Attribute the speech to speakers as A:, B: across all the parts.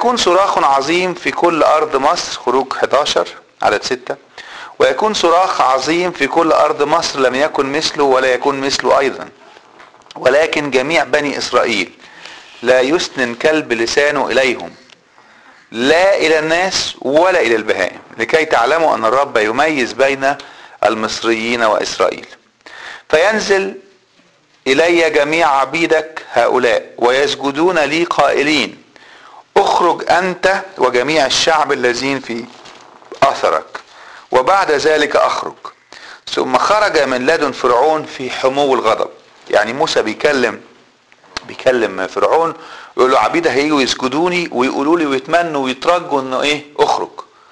A: ويكون صراخ عظيم في كل أرض مصر خروج 11 عدد 6 ويكون صراخ عظيم في كل أرض مصر لم يكن مثله ولا يكون مثله أيضا ولكن جميع بني إسرائيل لا يسنن كلب لسانه إليهم لا إلى الناس ولا إلى البهائم لكي تعلموا أن الرب يميز بين المصريين وإسرائيل فينزل إلي جميع عبيدك هؤلاء ويسجدون لي قائلين اخرج أنت وجميع الشعب الذين في أثرك وبعد ذلك أخرج ثم خرج من لدن فرعون في حمو الغضب يعني موسى بيكلم بيكلم فرعون يقول له عبيده هيجوا يسجدوني ويقولوا لي ويتمنوا ويترجوا انه ايه اخرج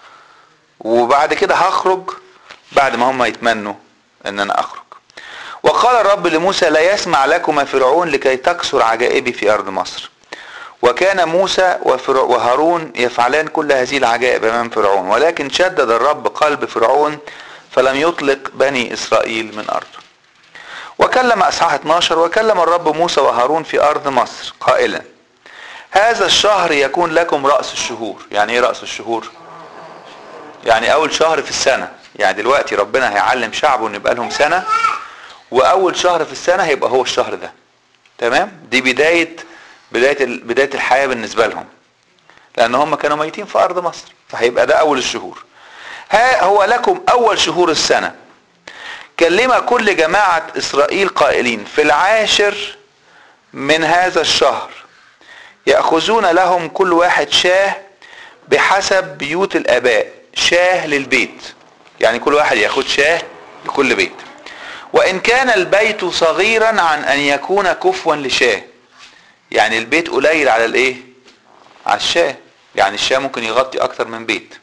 A: وبعد كده هخرج بعد ما هم يتمنوا ان انا اخرج وقال الرب لموسى لا يسمع لكما فرعون لكي تكسر عجائبي في ارض مصر وكان موسى وهارون يفعلان كل هذه العجائب امام فرعون ولكن شدد الرب قلب فرعون فلم يطلق بني اسرائيل من ارضه وكلم اصحاح 12 وكلم الرب موسى وهارون في ارض مصر قائلا هذا الشهر يكون لكم رأس الشهور يعني ايه رأس الشهور يعني اول شهر في السنة يعني دلوقتي ربنا هيعلم شعبه ان يبقى لهم سنة واول شهر في السنة هيبقى هو الشهر ده تمام دي بداية بداية بداية الحياة بالنسبة لهم لان هم كانوا ميتين في ارض مصر فهيبقى ده اول الشهور ها هو لكم اول شهور السنة كلم كل جماعة اسرائيل قائلين في العاشر من هذا الشهر يأخذون لهم كل واحد شاه بحسب بيوت الآباء شاه للبيت يعني كل واحد ياخد شاه لكل بيت وإن كان البيت صغيرا عن أن يكون كفوا لشاه يعني البيت قليل على الإيه على الشاه يعني الشاه ممكن يغطي أكتر من بيت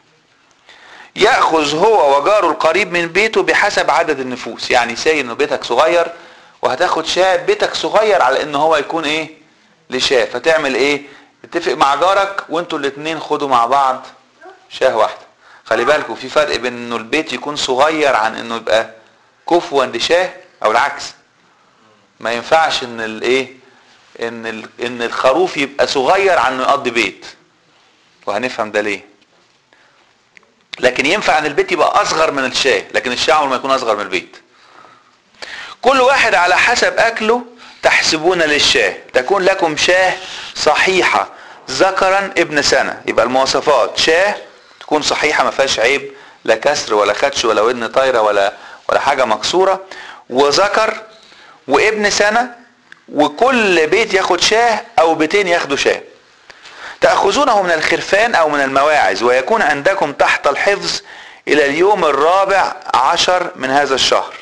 A: يأخذ هو وجاره القريب من بيته بحسب عدد النفوس يعني ساي انه بيتك صغير وهتاخد شاه بيتك صغير على ان هو يكون ايه لشاه فتعمل ايه اتفق مع جارك وانتوا الاتنين خدوا مع بعض شاه واحده خلي بالكم في فرق بين انه البيت يكون صغير عن انه يبقى كفوا لشاه او العكس ما ينفعش ان الايه ان ال... ان الخروف يبقى صغير عن انه يقضي بيت وهنفهم ده ليه لكن ينفع ان البيت يبقى اصغر من الشاه لكن الشاه عمره ما يكون اصغر من البيت كل واحد على حسب اكله تحسبون للشاه تكون لكم شاه صحيحة ذكرا ابن سنة يبقى المواصفات شاه تكون صحيحة ما فيهاش عيب لا كسر ولا خدش ولا ودن طايرة ولا ولا حاجة مكسورة وذكر وابن سنة وكل بيت ياخد شاه او بيتين ياخدوا شاه تأخذونه من الخرفان او من المواعز ويكون عندكم تحت الحفظ الى اليوم الرابع عشر من هذا الشهر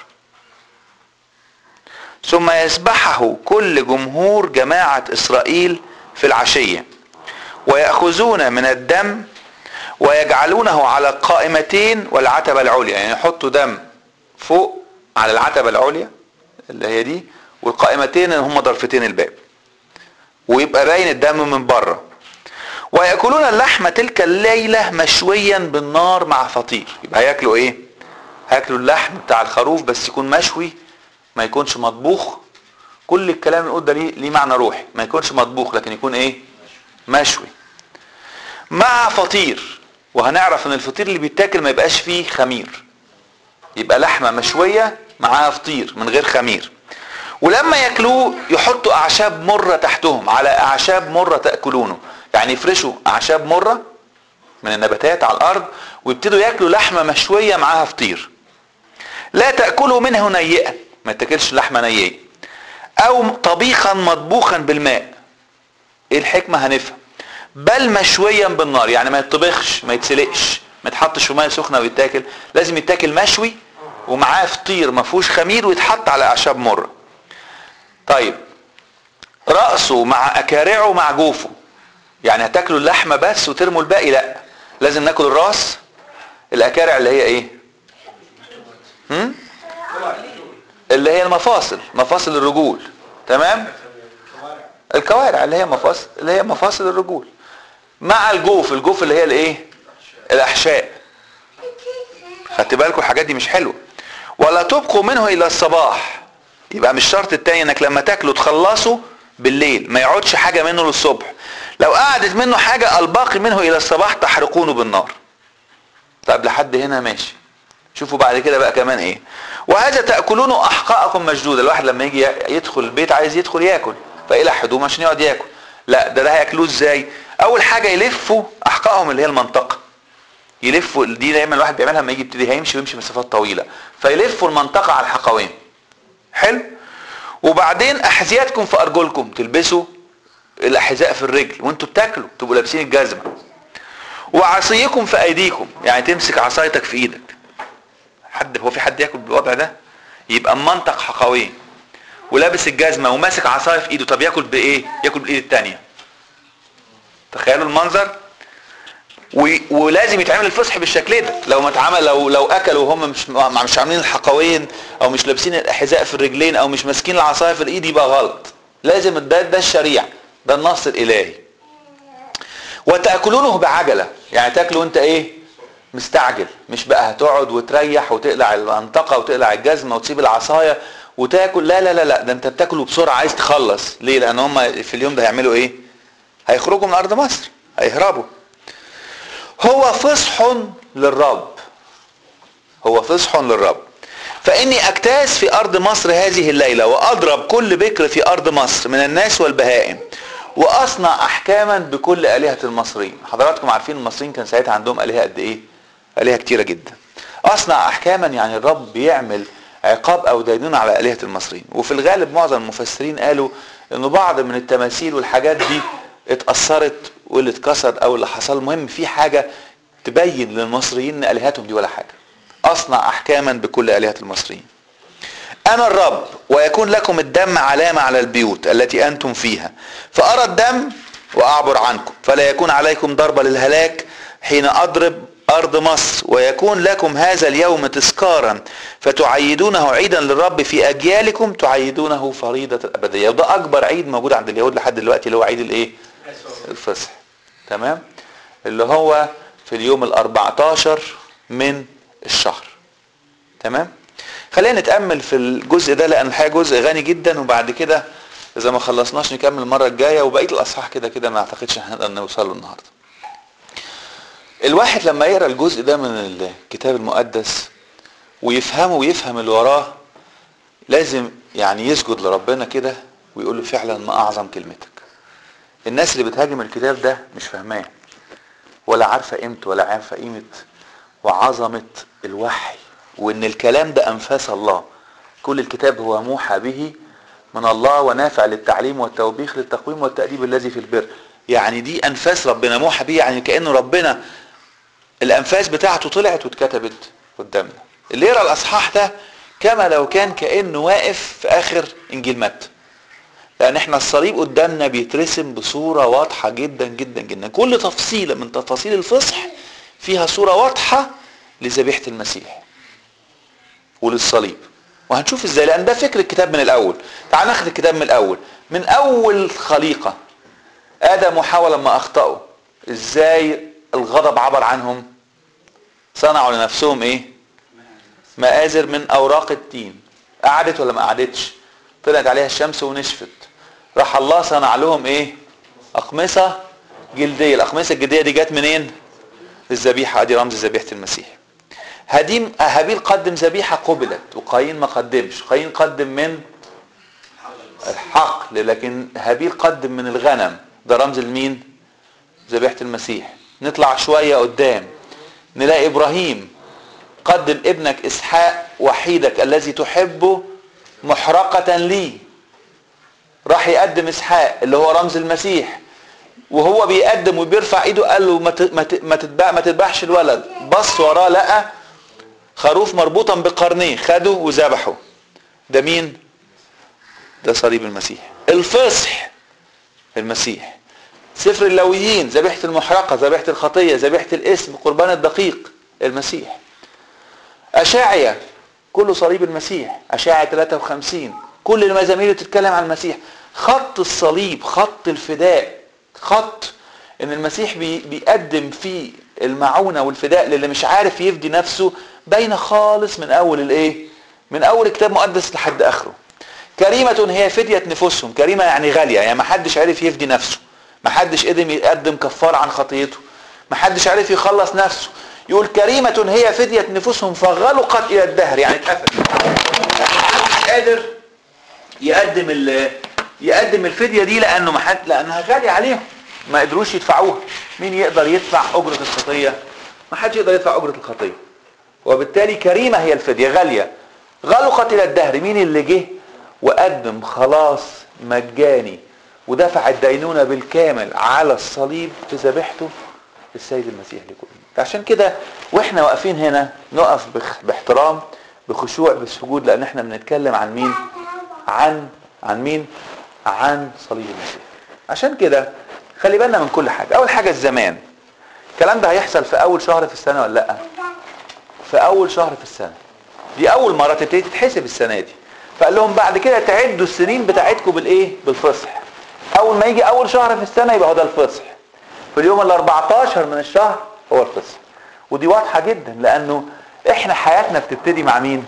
A: ثم يسبحه كل جمهور جماعة إسرائيل في العشية ويأخذون من الدم ويجعلونه على القائمتين والعتبة العليا يعني يحطوا دم فوق على العتبة العليا اللي هي دي والقائمتين اللي هم ضرفتين الباب ويبقى باين الدم من بره ويأكلون اللحم تلك الليلة مشويا بالنار مع فطير يبقى هياكلوا ايه هياكلوا اللحم بتاع الخروف بس يكون مشوي ما يكونش مطبوخ كل الكلام اللي ده ليه ليه معنى روحي ما يكونش مطبوخ لكن يكون ايه مشوي مع فطير وهنعرف ان الفطير اللي بيتاكل ما يبقاش فيه خمير يبقى لحمه مشويه معاها فطير من غير خمير ولما ياكلوه يحطوا اعشاب مره تحتهم على اعشاب مره تاكلونه يعني يفرشوا اعشاب مره من النباتات على الارض ويبتدوا ياكلوا لحمه مشويه معاها فطير لا تاكلوا منه نيئا ما تاكلش لحمه نيه او طبيخا مطبوخا بالماء ايه الحكمه هنفهم بل مشويا بالنار يعني ما يطبخش ما يتسلقش ما يتحطش في ميه سخنه ويتاكل لازم يتاكل مشوي ومعاه فطير ما فيهوش خمير ويتحط على اعشاب مره طيب راسه مع اكارعه مع جوفه يعني هتاكلوا اللحمه بس وترموا الباقي لا لازم ناكل الراس الاكارع اللي هي ايه هم؟ اللي هي المفاصل مفاصل الرجول تمام الكوارع اللي هي مفاصل اللي هي مفاصل الرجول مع الجوف الجوف اللي هي الايه الاحشاء خدت بالكم الحاجات دي مش حلوه ولا تبقوا منه الى الصباح يبقى مش شرط التاني انك لما تاكله تخلصه بالليل ما يقعدش حاجه منه للصبح لو قعدت منه حاجة الباقي منه الى الصباح تحرقونه بالنار طب لحد هنا ماشي شوفوا بعد كده بقى كمان ايه وهذا تاكلونه احقاءكم مشدوده الواحد لما يجي يدخل البيت عايز يدخل ياكل فيقلع هدوم عشان يقعد ياكل لا ده ده هياكلوه ازاي اول حاجه يلفوا احقائهم اللي هي المنطقه يلفوا دي دايما الواحد بيعملها لما يجي يبتدي هيمشي ويمشي مسافات طويله فيلفوا المنطقه على الحقوين حلو وبعدين احذيتكم في ارجلكم تلبسوا الاحذاء في الرجل وانتوا بتاكلوا تبقوا لابسين الجزمه وعصيكم في ايديكم يعني تمسك عصايتك في ايدك حد هو في حد ياكل بالوضع ده يبقى منطق حقوين ولابس الجزمه وماسك عصايه في ايده طب ياكل بايه ياكل بالايد الثانيه تخيلوا المنظر و... ولازم يتعمل الفصح بالشكل ده لو ما اتعمل لو لو اكلوا وهم مش مش عاملين الحقوين او مش لابسين الاحذاء في الرجلين او مش ماسكين العصايه في الايد يبقى غلط لازم ده ده الشريعه ده النص الالهي وتاكلونه بعجله يعني تاكله انت ايه مستعجل مش بقى هتقعد وتريح وتقلع المنطقه وتقلع الجزمه وتسيب العصايه وتاكل لا لا لا لا ده انت بتاكله بسرعه عايز تخلص ليه لان هم في اليوم ده هيعملوا ايه هيخرجوا من ارض مصر هيهربوا هو فصح للرب هو فصح للرب فاني اجتاز في ارض مصر هذه الليله واضرب كل بكر في ارض مصر من الناس والبهائم واصنع احكاما بكل الهه المصريين حضراتكم عارفين المصريين كان ساعتها عندهم الهه قد ايه الهه كتيره جدا اصنع احكاما يعني الرب بيعمل عقاب او دينون على الهه المصريين وفي الغالب معظم المفسرين قالوا انه بعض من التماثيل والحاجات دي اتاثرت واللي اتكسر او اللي حصل المهم في حاجه تبين للمصريين ان الهتهم دي ولا حاجه اصنع احكاما بكل الهه المصريين انا الرب ويكون لكم الدم علامه على البيوت التي انتم فيها فارى الدم واعبر عنكم فلا يكون عليكم ضربه للهلاك حين اضرب ارض مصر ويكون لكم هذا اليوم تذكارا فتعيدونه عيدا للرب في اجيالكم تعيدونه فريضه الابديه وده اكبر عيد موجود عند اليهود لحد دلوقتي اللي هو عيد الايه الفصح تمام اللي هو في اليوم ال14 من الشهر تمام خلينا نتامل في الجزء ده لان الحقيقه جزء غني جدا وبعد كده اذا ما خلصناش نكمل المره الجايه وبقيه الاصحاح كده كده ما اعتقدش هنقدر نوصل له النهارده الواحد لما يقرا الجزء ده من الكتاب المقدس ويفهمه ويفهم اللي وراه لازم يعني يسجد لربنا كده ويقول له فعلا ما اعظم كلمتك الناس اللي بتهاجم الكتاب ده مش فاهماه ولا عارفه قيمته ولا عارفه قيمه وعظمه الوحي وان الكلام ده انفاس الله كل الكتاب هو موحى به من الله ونافع للتعليم والتوبيخ للتقويم والتأديب الذي في البر يعني دي انفاس ربنا موحى به يعني كأنه ربنا الانفاس بتاعته طلعت واتكتبت قدامنا اللي يقرا الاصحاح ده كما لو كان كانه واقف في اخر انجيل متى لان احنا الصليب قدامنا بيترسم بصوره واضحه جدا جدا جدا كل تفصيله من تفاصيل الفصح فيها صوره واضحه لذبيحه المسيح وللصليب وهنشوف ازاي لان ده فكر الكتاب من الاول تعال ناخد الكتاب من الاول من اول خليقه ادم وحواء لما اخطاوا ازاي الغضب عبر عنهم صنعوا لنفسهم ايه مآزر من اوراق التين قعدت ولا ما قعدتش طلعت عليها الشمس ونشفت راح الله صنع لهم ايه اقمصه جلديه الاقمصه الجلديه دي جت منين الذبيحه ادي رمز ذبيحه المسيح هديم هابيل قدم ذبيحه قبلت وقايين ما قدمش قايين قدم من الحقل لكن هابيل قدم من الغنم ده رمز لمين ذبيحه المسيح نطلع شويه قدام نلاقي ابراهيم قدم ابنك اسحاق وحيدك الذي تحبه محرقه لي راح يقدم اسحاق اللي هو رمز المسيح وهو بيقدم وبيرفع ايده قال له ما تتبع ما تذبحش الولد بص وراه لقى خروف مربوطا بقرنيه خده وذبحه ده مين ده صليب المسيح الفصح المسيح سفر اللويين ذبيحة المحرقة ذبيحة الخطية ذبيحة الاسم قربان الدقيق المسيح أشاعية كله صليب المسيح أشاعية 53 كل المزامير تتكلم عن المسيح خط الصليب خط الفداء خط ان المسيح بي بيقدم فيه المعونة والفداء للي مش عارف يفدي نفسه باينه خالص من اول الايه من اول كتاب مقدس لحد اخره كريمة هي فدية نفوسهم كريمة يعني غالية يعني ما حدش عرف يفدي نفسه محدش قدم يقدم كفارة عن خطيته محدش عرف يخلص نفسه يقول كريمة هي فدية نفوسهم فغلقت إلى الدهر يعني اتقفل محدش قادر يقدم ال يقدم الفدية دي لأنه محد لأنها غالية عليهم ما قدروش يدفعوها مين يقدر يدفع أجرة الخطية ما حدش يقدر يدفع أجرة الخطية وبالتالي كريمة هي الفدية غالية غلقت إلى الدهر مين اللي جه وقدم خلاص مجاني ودفع الدينونة بالكامل على الصليب في ذبيحته السيد المسيح لكل عشان كده واحنا واقفين هنا نقف بخ- باحترام بخشوع بالسجود لان احنا بنتكلم عن مين عن عن مين عن صليب المسيح عشان كده خلي بالنا من كل حاجه اول حاجه الزمان الكلام ده هيحصل في اول شهر في السنه ولا لا في اول شهر في السنه دي اول مره تبتدي تتحسب السنه دي فقال لهم بعد كده تعدوا السنين بتاعتكم بالايه بالفصح اول ما يجي اول شهر في السنه يبقى هو ده الفصح في اليوم ال 14 من الشهر هو الفصح ودي واضحه جدا لانه احنا حياتنا بتبتدي مع مين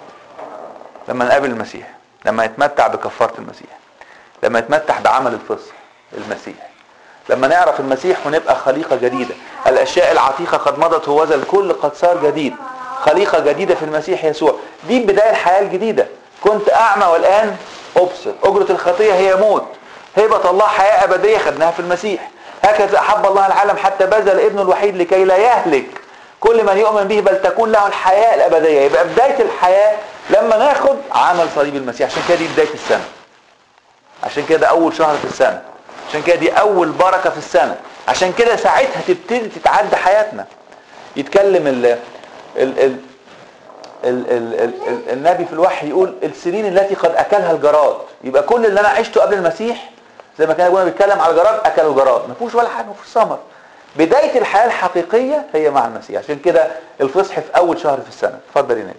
A: لما نقابل المسيح لما نتمتع بكفاره المسيح لما نتمتع بعمل الفصح المسيح لما نعرف المسيح ونبقى خليقة جديدة الأشياء العتيقة قد مضت وذا الكل قد صار جديد خليقة جديدة في المسيح يسوع دي بداية الحياة الجديدة كنت أعمى والآن أبصر أجرة الخطية هي موت هبة الله حياة أبدية خدناها في المسيح هكذا أحب الله العالم حتى بذل ابنه الوحيد لكي لا يهلك كل من يؤمن به بل تكون له الحياة الأبدية يبقى بداية الحياة لما ناخد عمل صليب المسيح عشان كده دي بداية السنة عشان كده اول شهر في السنة عشان كده دي اول بركة في السنة عشان كده ساعتها تبتدي تتعدى حياتنا يتكلم ال ال ال ال ال ال ال ال النبي في الوحي يقول السنين التي قد اكلها الجراد يبقى كل اللي انا عشته قبل المسيح زي ما كان ابونا بيتكلم على الجراد اكلوا الجراد ما فيهوش ولا حاجه ما فيهوش ثمر بدايه الحياه الحقيقيه هي مع المسيح عشان كده الفصح في اول شهر في السنه اتفضل يا نادي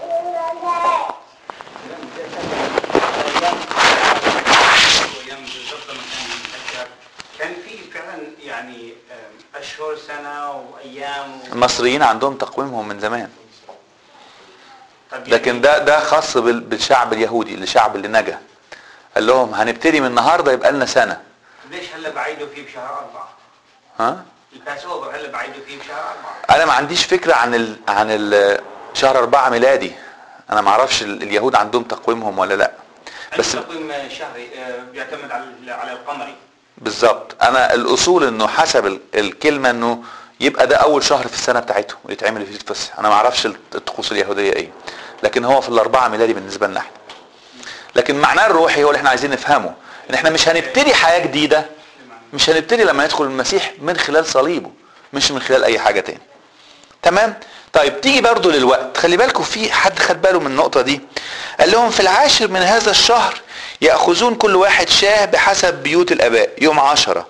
B: ايام بالضبط لما كان بيتذكر كان في فعلا يعني آم، اشهر سنه وايام و...
A: المصريين عندهم تقويمهم من زمان
B: طب يعني
A: لكن ده ده خاص بال- بالشعب اليهودي الشعب اللي نجا قال لهم هنبتدي من النهارده يبقى لنا سنه
B: ليش هلا بعيدوا فيه بشهر اربعه؟
A: ها
B: الباس اوفر هلا بعيدوا فيه بشهر اربعه
A: انا ما عنديش فكره عن ال... عن ال... شهر أربعة ميلادي انا ما اعرفش ال- اليهود عندهم تقويمهم ولا لا
B: بس
A: بس
B: تقويم شهري آه، بيعتمد على على القمري
A: بالظبط انا الاصول انه حسب ال- الكلمه انه يبقى ده اول شهر في السنه بتاعتهم يتعمل فيه الفصح انا ما اعرفش الطقوس اليهوديه ايه لكن هو في الاربعه ميلادي بالنسبه لنا احنا لكن معناه الروحي هو اللي احنا عايزين نفهمه ان احنا مش هنبتدي حياه جديده مش هنبتدي لما يدخل المسيح من خلال صليبه مش من خلال اي حاجه تاني تمام طيب تيجي برضو للوقت خلي بالكم في حد خد باله من النقطه دي قال لهم في العاشر من هذا الشهر ياخذون كل واحد شاه بحسب بيوت الاباء يوم عشرة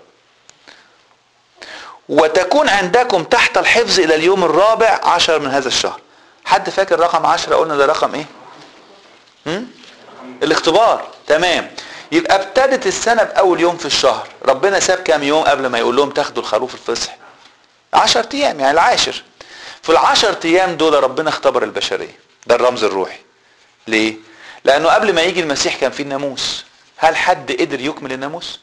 A: وتكون عندكم تحت الحفظ الى اليوم الرابع عشر من هذا الشهر حد فاكر رقم عشرة قلنا ده رقم ايه هم؟ الاختبار تمام يبقى ابتدت السنة بأول يوم في الشهر ربنا ساب كام يوم قبل ما يقول لهم تاخدوا الخروف الفصح عشر ايام يعني العاشر في العشر ايام دول ربنا اختبر البشرية ده الرمز الروحي ليه لانه قبل ما يجي المسيح كان في الناموس هل حد قدر يكمل الناموس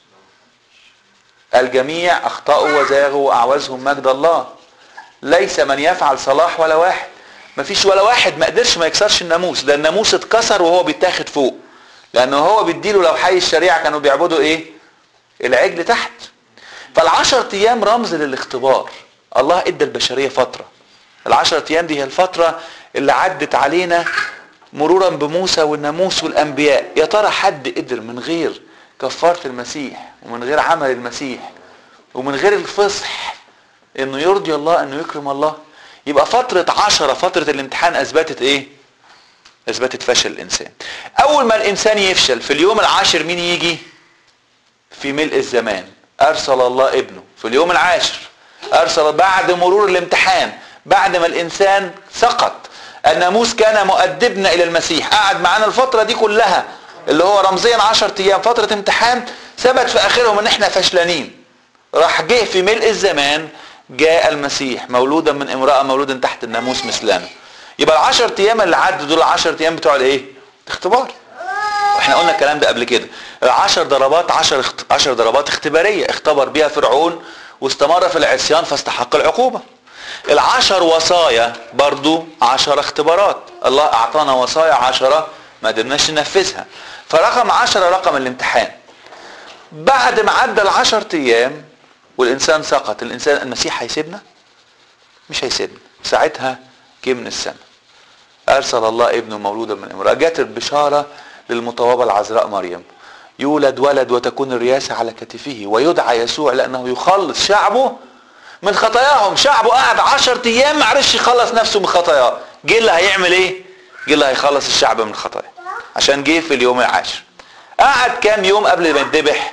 A: الجميع اخطأوا وزاغوا واعوزهم مجد الله ليس من يفعل صلاح ولا واحد مفيش ولا واحد ما قدرش ما يكسرش الناموس ده الناموس اتكسر وهو بيتاخد فوق لانه هو بيديله لو حي الشريعه كانوا بيعبدوا ايه العجل تحت فالعشر ايام رمز للاختبار الله ادى البشريه فتره العشر ايام دي هي الفتره اللي عدت علينا مرورا بموسى والناموس والانبياء يا ترى حد قدر من غير كفاره المسيح ومن غير عمل المسيح ومن غير الفصح انه يرضي الله انه يكرم الله يبقى فترة عشرة فترة الامتحان اثبتت ايه اثبتت فشل الانسان اول ما الانسان يفشل في اليوم العاشر مين يجي في ملء الزمان ارسل الله ابنه في اليوم العاشر ارسل بعد مرور الامتحان بعد ما الانسان سقط الناموس كان مؤدبنا الى المسيح قعد معانا الفترة دي كلها اللي هو رمزيا عشر ايام فترة امتحان ثبت في اخرهم ان احنا فشلانين راح جه في ملء الزمان جاء المسيح مولودا من امرأة مولودا تحت الناموس مثلنا يبقى العشر ايام اللي عدوا دول العشر ايام بتوع الايه اختبار احنا قلنا الكلام ده قبل كده العشر ضربات عشر اخت... عشر ضربات اختبارية اختبر بها فرعون واستمر في العصيان فاستحق العقوبة العشر وصايا برضو عشر اختبارات الله اعطانا وصايا عشرة ما قدرناش ننفذها فرقم عشرة رقم الامتحان بعد ما عدى العشر ايام والانسان سقط الانسان المسيح هيسيبنا مش هيسيبنا ساعتها جه من السماء ارسل الله ابنه مولودا من امراه جت البشاره للمطوبه العذراء مريم يولد ولد وتكون الرياسه على كتفه ويدعى يسوع لانه يخلص شعبه من خطاياهم شعبه قعد عشر ايام ما عرفش يخلص نفسه من خطاياه جه اللي هيعمل ايه جه اللي هيخلص الشعب من خطاياه عشان جه في اليوم العاشر قعد كام يوم قبل ما يتذبح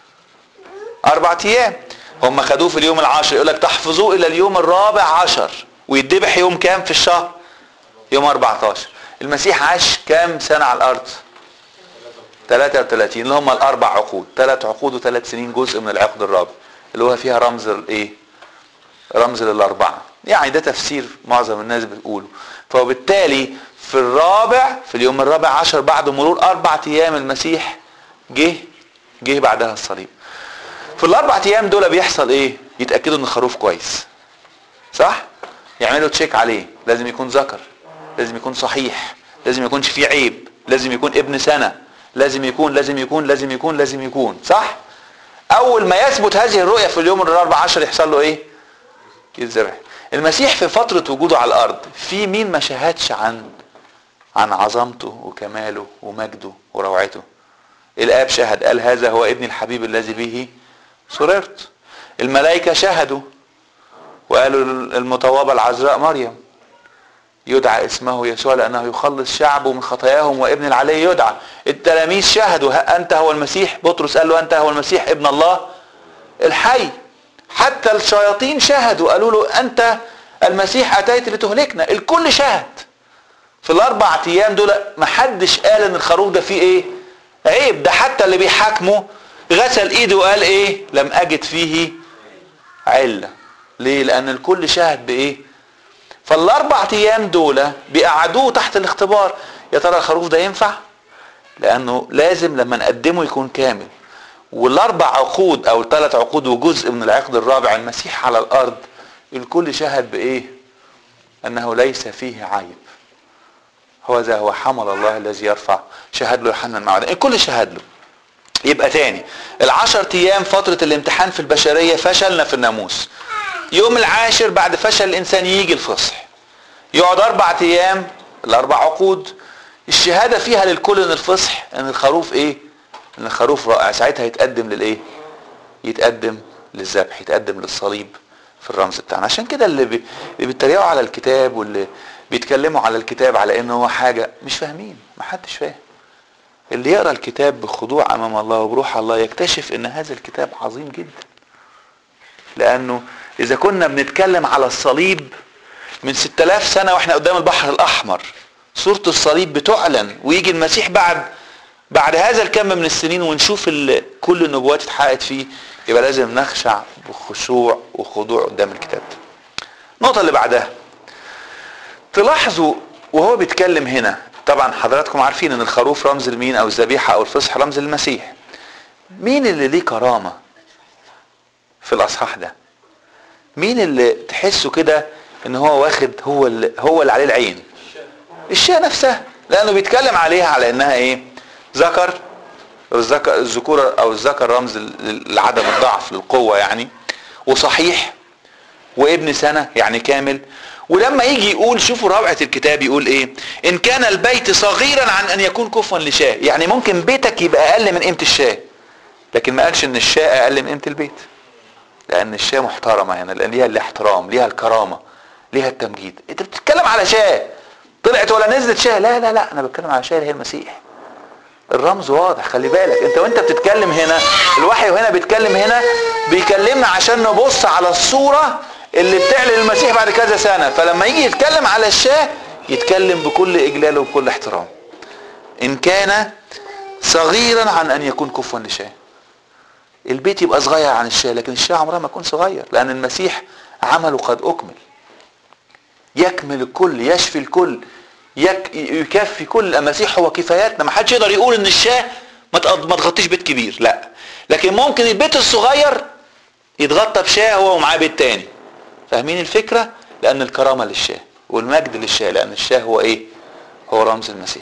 A: اربع ايام هم خدوه في اليوم العاشر يقول لك تحفظوه الى اليوم الرابع عشر ويتذبح يوم كام في الشهر يوم 14 المسيح عاش كام سنة على الارض 33 اللي هم الاربع عقود ثلاث عقود وثلاث سنين جزء من العقد الرابع اللي هو فيها رمز الايه رمز للاربعه يعني ده تفسير معظم الناس بتقوله فبالتالي في الرابع في اليوم الرابع عشر بعد مرور اربع ايام المسيح جه جه بعدها الصليب في الاربع ايام دول بيحصل ايه يتاكدوا ان الخروف كويس صح يعملوا تشيك عليه لازم يكون ذكر لازم يكون صحيح لازم يكونش فيه عيب لازم يكون ابن سنه لازم يكون لازم يكون لازم يكون لازم يكون صح اول ما يثبت هذه الرؤيه في اليوم الرابع عشر يحصل له ايه يتذبح المسيح في فترة وجوده على الأرض في مين ما شهدش عن عن عظمته وكماله ومجده وروعته الآب شهد قال هذا هو ابن الحبيب الذي به سررت الملائكة شهدوا وقالوا المطوبة العذراء مريم يدعى اسمه يسوع لأنه يخلص شعبه من خطاياهم وابن العلي يدعى التلاميذ شهدوا أنت هو المسيح بطرس قال له أنت هو المسيح ابن الله الحي حتى الشياطين شهدوا قالوا له انت المسيح اتيت لتهلكنا الكل شهد في الاربع ايام دول ما حدش قال ان الخروف ده فيه ايه عيب ده حتى اللي بيحاكمه غسل ايده وقال ايه لم اجد فيه عله ليه لان الكل شهد بايه فالاربع ايام دول بيقعدوه تحت الاختبار يا ترى الخروف ده ينفع لانه لازم لما نقدمه يكون كامل والاربع عقود او الثلاث عقود وجزء من العقد الرابع المسيح على الارض الكل شهد بايه انه ليس فيه عيب هو ذا هو حمل الله الذي يرفع شهد له يوحنا المعمدان الكل شهد له يبقى تاني العشر ايام فترة الامتحان في البشرية فشلنا في الناموس يوم العاشر بعد فشل الانسان يجي الفصح يقعد اربع ايام الاربع عقود الشهادة فيها للكل ان الفصح ان الخروف ايه ان الخروف رائع ساعتها يتقدم للايه يتقدم للذبح يتقدم للصليب في الرمز بتاعنا عشان كده اللي, بي... اللي بيتريقوا على الكتاب واللي بيتكلموا على الكتاب على انه هو حاجه مش فاهمين ما حدش فاهم اللي يقرا الكتاب بخضوع امام الله وبروح الله يكتشف ان هذا الكتاب عظيم جدا لانه اذا كنا بنتكلم على الصليب من 6000 سنه واحنا قدام البحر الاحمر صوره الصليب بتعلن ويجي المسيح بعد بعد هذا الكم من السنين ونشوف كل النبوات اتحققت فيه يبقى لازم نخشع بخشوع وخضوع قدام الكتاب النقطة اللي بعدها تلاحظوا وهو بيتكلم هنا طبعا حضراتكم عارفين ان الخروف رمز لمين او الذبيحة او الفصح رمز للمسيح مين اللي ليه كرامة في الاصحاح ده مين اللي تحسه كده ان هو واخد هو اللي هو اللي عليه العين الشاة نفسها لانه بيتكلم عليها على انها ايه ذكر الذكر الذكورة او الذكر رمز لعدم الضعف للقوة يعني وصحيح وابن سنة يعني كامل ولما يجي يقول شوفوا روعة الكتاب يقول ايه ان كان البيت صغيرا عن ان يكون كفوا لشاه يعني ممكن بيتك يبقى اقل من قيمة الشاه لكن ما قالش ان الشاه اقل من قيمة البيت لان الشاه محترمة هنا لان ليها الاحترام ليها الكرامة ليها التمجيد انت بتتكلم على شاه طلعت ولا نزلت شاه لا لا لا انا بتكلم على شاه هي المسيح الرمز واضح خلي بالك انت وانت بتتكلم هنا الوحي وهنا بيتكلم هنا بيكلمنا عشان نبص على الصورة اللي بتعلن المسيح بعد كذا سنة فلما يجي يتكلم على الشاه يتكلم بكل اجلال وبكل احترام ان كان صغيرا عن ان يكون كفوا لشاه البيت يبقى صغير عن الشاه لكن الشاه عمرها ما يكون صغير لان المسيح عمله قد اكمل يكمل الكل يشفي الكل يك يكفي كل المسيح هو كفاياتنا ما حدش يقدر يقول ان الشاه ما تغ- ما تغطيش بيت كبير لا لكن ممكن البيت الصغير يتغطى بشاه هو ومعاه بيت تاني فاهمين الفكرة لأن الكرامة للشاه والمجد للشاه لأن الشاه هو إيه هو رمز المسيح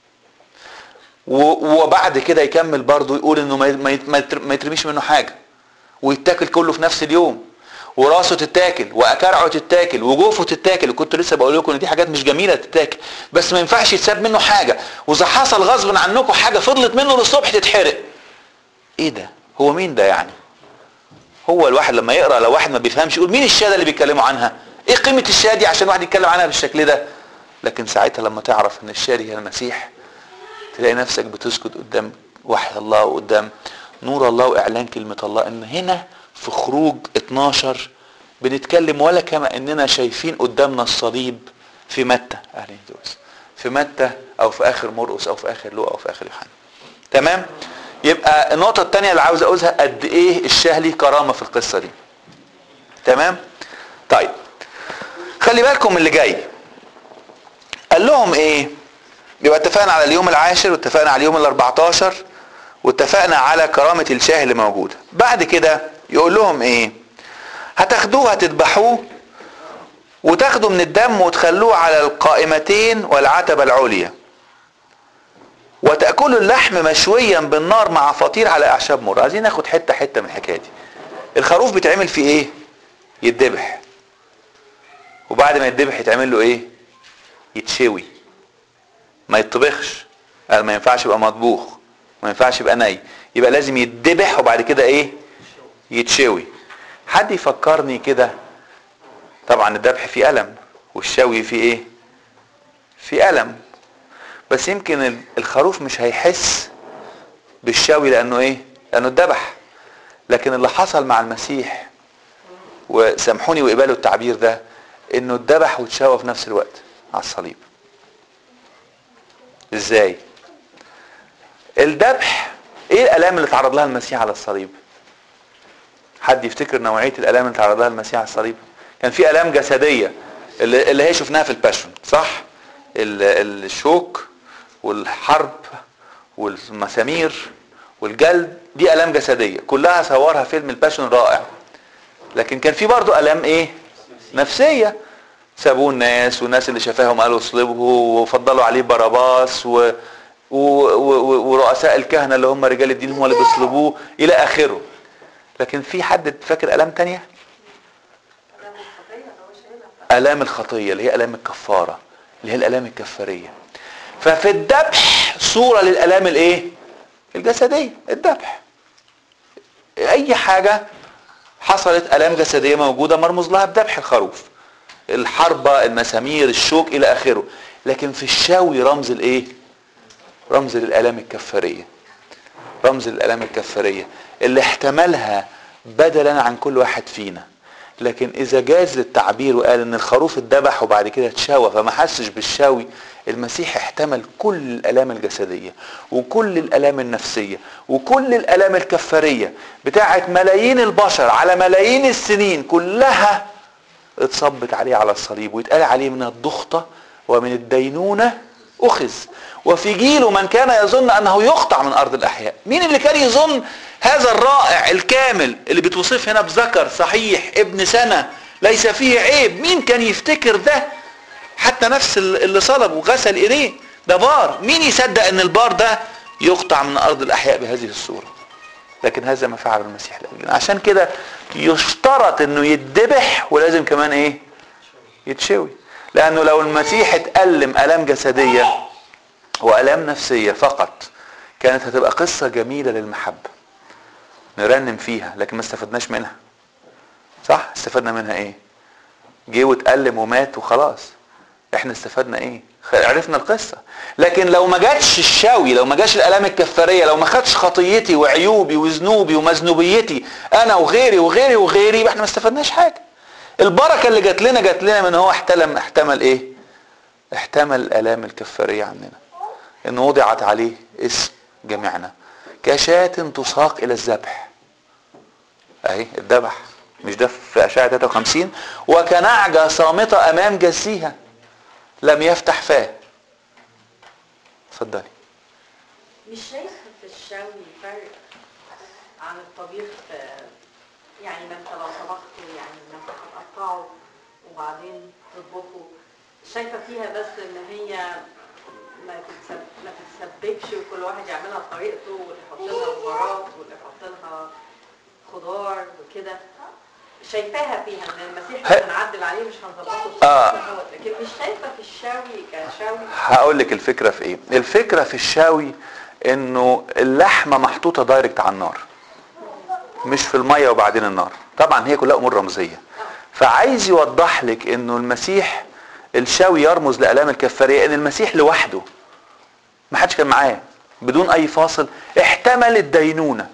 A: و- وبعد كده يكمل برضه يقول انه ما- ما يت- ما يتر- ما يترميش منه حاجه ويتاكل كله في نفس اليوم وراسه تتاكل واكارعه تتاكل وجوفه تتاكل كنت لسه بقول لكم ان دي حاجات مش جميله تتاكل بس ما ينفعش يتساب منه حاجه واذا حصل غصب عنكم حاجه فضلت منه للصبح تتحرق ايه ده هو مين ده يعني هو الواحد لما يقرا لو واحد ما بيفهمش يقول مين الشهاده اللي بيتكلموا عنها ايه قيمه الشهاده دي عشان واحد يتكلم عنها بالشكل ده لكن ساعتها لما تعرف ان الشهاده هي المسيح تلاقي نفسك بتسجد قدام وحي الله وقدام نور الله واعلان كلمه الله ان هنا في خروج 12 بنتكلم ولا كما اننا شايفين قدامنا الصليب في متى اهلا دوس في متى او في اخر مرقس او في اخر لوقا او في اخر يوحنا تمام يبقى النقطه الثانيه اللي عاوز اقولها قد ايه الشاه ليه كرامه في القصه دي تمام طيب خلي بالكم من اللي جاي قال لهم ايه يبقى اتفقنا على اليوم العاشر واتفقنا على اليوم ال14 واتفقنا على كرامة الشاه اللي موجودة بعد كده يقول لهم ايه هتاخدوه هتذبحوه وتاخدوا من الدم وتخلوه على القائمتين والعتبة العليا وتأكلوا اللحم مشويا بالنار مع فطير على أعشاب مر عايزين ناخد حتة حتة من الحكاية دي الخروف بيتعمل فيه ايه يتذبح وبعد ما يتذبح يتعمل له ايه يتشوي ما يطبخش قال ما ينفعش يبقى مطبوخ ما ينفعش يبقى ني يبقى لازم يتذبح وبعد كده ايه يتشوي حد يفكرني كده طبعا الذبح فيه ألم والشوي فيه ايه فيه ألم بس يمكن ال- الخروف مش هيحس بالشوي لانه ايه لانه اتذبح لكن اللي حصل مع المسيح وسامحوني وقبلوا التعبير ده انه اتذبح واتشوى في نفس الوقت على الصليب ازاي الذبح ايه الالام اللي تعرض لها المسيح على الصليب حد يفتكر نوعيه الالام اللي تعرض لها المسيح على الصليب كان في الام جسديه اللي, اللي هي شفناها في الباشون صح ال- الشوك والحرب والمسامير والجلد دي الام جسديه كلها صورها فيلم الباشون رائع لكن كان في برضه الام ايه نفسيه سابوه الناس والناس اللي شافاهم قالوا اصلبه وفضلوا عليه باراباس و... و... و... ورؤساء الكهنه اللي هم رجال الدين هم اللي بيصلبوه الى اخره لكن في حد فاكر الام تانية الام الخطيه اللي هي الام الكفاره اللي هي الالام الكفاريه ففي الذبح صوره للالام الايه الجسديه الذبح اي حاجه حصلت الام جسديه موجوده مرموز لها بذبح الخروف الحربة المسامير الشوك الى اخره لكن في الشاوي رمز الايه رمز للالام الكفاريه رمز للالام الكفاريه اللي احتملها بدلا عن كل واحد فينا لكن اذا جاز للتعبير وقال ان الخروف اتذبح وبعد كده اتشوى فما حسش بالشوي المسيح احتمل كل الالام الجسديه وكل الالام النفسيه وكل الالام الكفاريه بتاعت ملايين البشر على ملايين السنين كلها اتصبت عليه على الصليب ويتقال عليه من الضغطة ومن الدينونة أخذ وفي جيله من كان يظن أنه يقطع من أرض الأحياء مين اللي كان يظن هذا الرائع الكامل اللي بتوصف هنا بذكر صحيح ابن سنة ليس فيه عيب مين كان يفتكر ده حتى نفس اللي صلب وغسل ايديه ده بار مين يصدق ان البار ده يقطع من ارض الاحياء بهذه الصوره لكن هذا ما فعل المسيح لاجلنا عشان كده يشترط انه يتذبح ولازم كمان ايه يتشوي لانه لو المسيح اتألم الام جسديه والام نفسيه فقط كانت هتبقى قصه جميله للمحبه نرنم فيها لكن ما استفدناش منها صح استفدنا منها ايه جه واتألم ومات وخلاص احنا استفدنا ايه عرفنا القصة لكن لو ما جاتش الشاوي لو ما جاش الالام الكفارية لو ما خدش خطيتي وعيوبي وذنوبي ومذنوبيتي انا وغيري وغيري وغيري يبقى احنا ما استفدناش حاجة البركة اللي جات لنا جات لنا من هو احتلم احتمل ايه احتمل الالام الكفارية عننا ان وضعت عليه اسم جميعنا كشاة تساق الى الذبح اهي الذبح مش ده في اشعه 53 وكنعجه صامته امام جسيها لم يفتح فاه اتفضلي
C: مش شايف في الشوي فرق عن الطبيخ آه، يعني ما انت لو طبخته يعني ما انت هتقطعه وبعدين تطبخه شايفه فيها بس ان هي ما تتسب ما تتسبكش وكل واحد يعملها بطريقته واللي يحط لها بهارات واللي يحط لها خضار وكده شايفاها فيها ان المسيح
A: ه-
C: مش هنعدل عليه مش هنظبطه
A: آه.
C: دوت، لكن مش شايفه في الشوي كشوي
A: هقول لك الفكره في ايه الفكره في الشاوي انه اللحمه محطوطه دايركت على النار مش في الميه وبعدين النار طبعا هي كلها امور رمزيه فعايز يوضح لك انه المسيح الشاوي يرمز لالام الكفاريه ان المسيح لوحده ما حدش كان معاه بدون اي فاصل احتمل الدينونه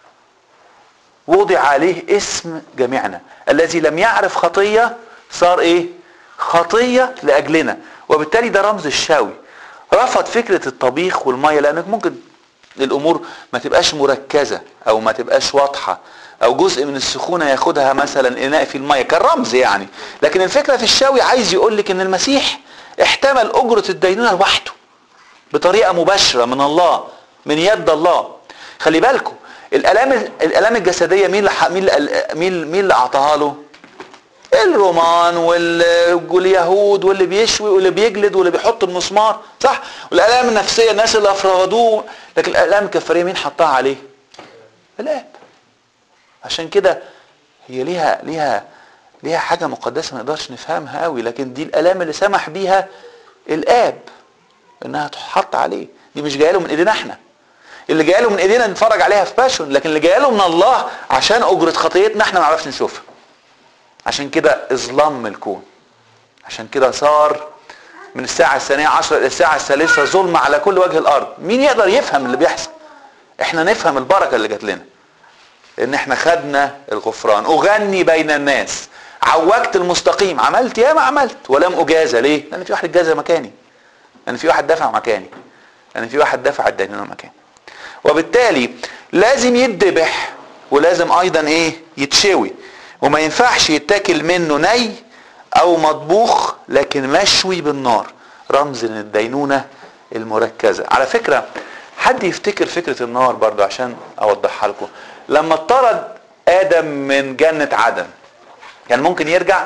A: وضع عليه اسم جميعنا الذي لم يعرف خطيه صار ايه خطيه لاجلنا وبالتالي ده رمز الشاوي رفض فكره الطبيخ والميه لانك ممكن الامور ما تبقاش مركزه او ما تبقاش واضحه او جزء من السخونه ياخدها مثلا اناء في الميه كرمز يعني لكن الفكره في الشاوي عايز يقول لك ان المسيح احتمل اجره الدينونه لوحده بطريقه مباشره من الله من يد الله خلي بالكم الالام الالام الجسديه مين اللي ح- مين اللي مين مين اللي اعطاها له الرومان وال- واليهود واللي بيشوي واللي بيجلد واللي بيحط المسمار صح والالام النفسيه الناس اللي افرضوه لكن الالام الكفاريه مين حطها عليه الاب عشان كده هي ليها ليها ليها حاجه مقدسه ما نقدرش نفهمها قوي لكن دي الالام اللي سمح بيها الاب انها تحط عليه دي مش جايه له من ايدينا احنا اللي جايه له من ايدينا نتفرج عليها في باشون لكن اللي جايه له من الله عشان اجره خطيتنا احنا ما نعرفش نشوفها عشان كده اظلام الكون عشان كده صار من الساعة الثانية عشر إلى الساعة الثالثة ظلم على كل وجه الأرض مين يقدر يفهم اللي بيحصل احنا نفهم البركة اللي جات لنا ان احنا خدنا الغفران اغني بين الناس عوجت المستقيم عملت يا ما عملت ولم اجازى ليه لان في واحد اتجازى مكاني لان في واحد دفع مكاني لان في واحد دفع الدينونه مكاني وبالتالي لازم يتذبح ولازم ايضا ايه يتشوي وما ينفعش يتاكل منه ني او مطبوخ لكن مشوي بالنار رمز للدينونه المركزه على فكره حد يفتكر فكره النار برضو عشان اوضحها لكم لما اطرد ادم من جنه عدن كان ممكن يرجع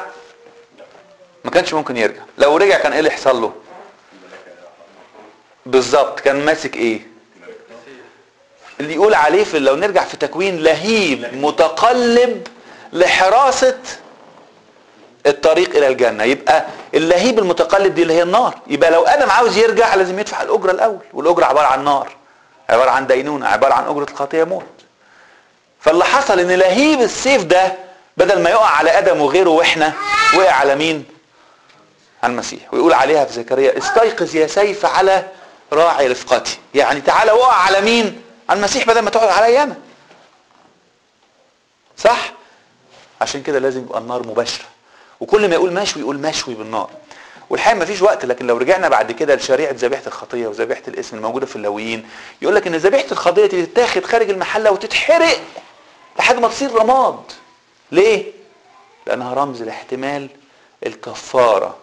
A: ما كانش ممكن يرجع لو رجع كان ايه اللي يحصل له بالظبط كان ماسك ايه اللي يقول عليه في لو نرجع في تكوين لهيب متقلب لحراسة الطريق الى الجنة يبقى اللهيب المتقلب دي اللي هي النار يبقى لو ادم عاوز يرجع لازم يدفع الاجرة الاول والاجرة عبارة عن نار عبارة عن دينونة عبارة عن اجرة الخطية موت فاللي حصل ان لهيب السيف ده بدل ما يقع على ادم وغيره واحنا وقع على مين على المسيح ويقول عليها في زكريا استيقظ يا سيف على راعي رفقتي يعني تعالى وقع على مين على المسيح بدل ما تقعد عليا انا صح عشان كده لازم يبقى النار مباشره وكل ما يقول مشوي يقول مشوي بالنار والحقيقه مفيش وقت لكن لو رجعنا بعد كده لشريعه ذبيحه الخطيه وذبيحه الاسم الموجوده في اللاويين يقول لك ان ذبيحه الخطيه دي تتاخد خارج المحله وتتحرق لحد ما تصير رماد ليه لانها رمز لاحتمال الكفاره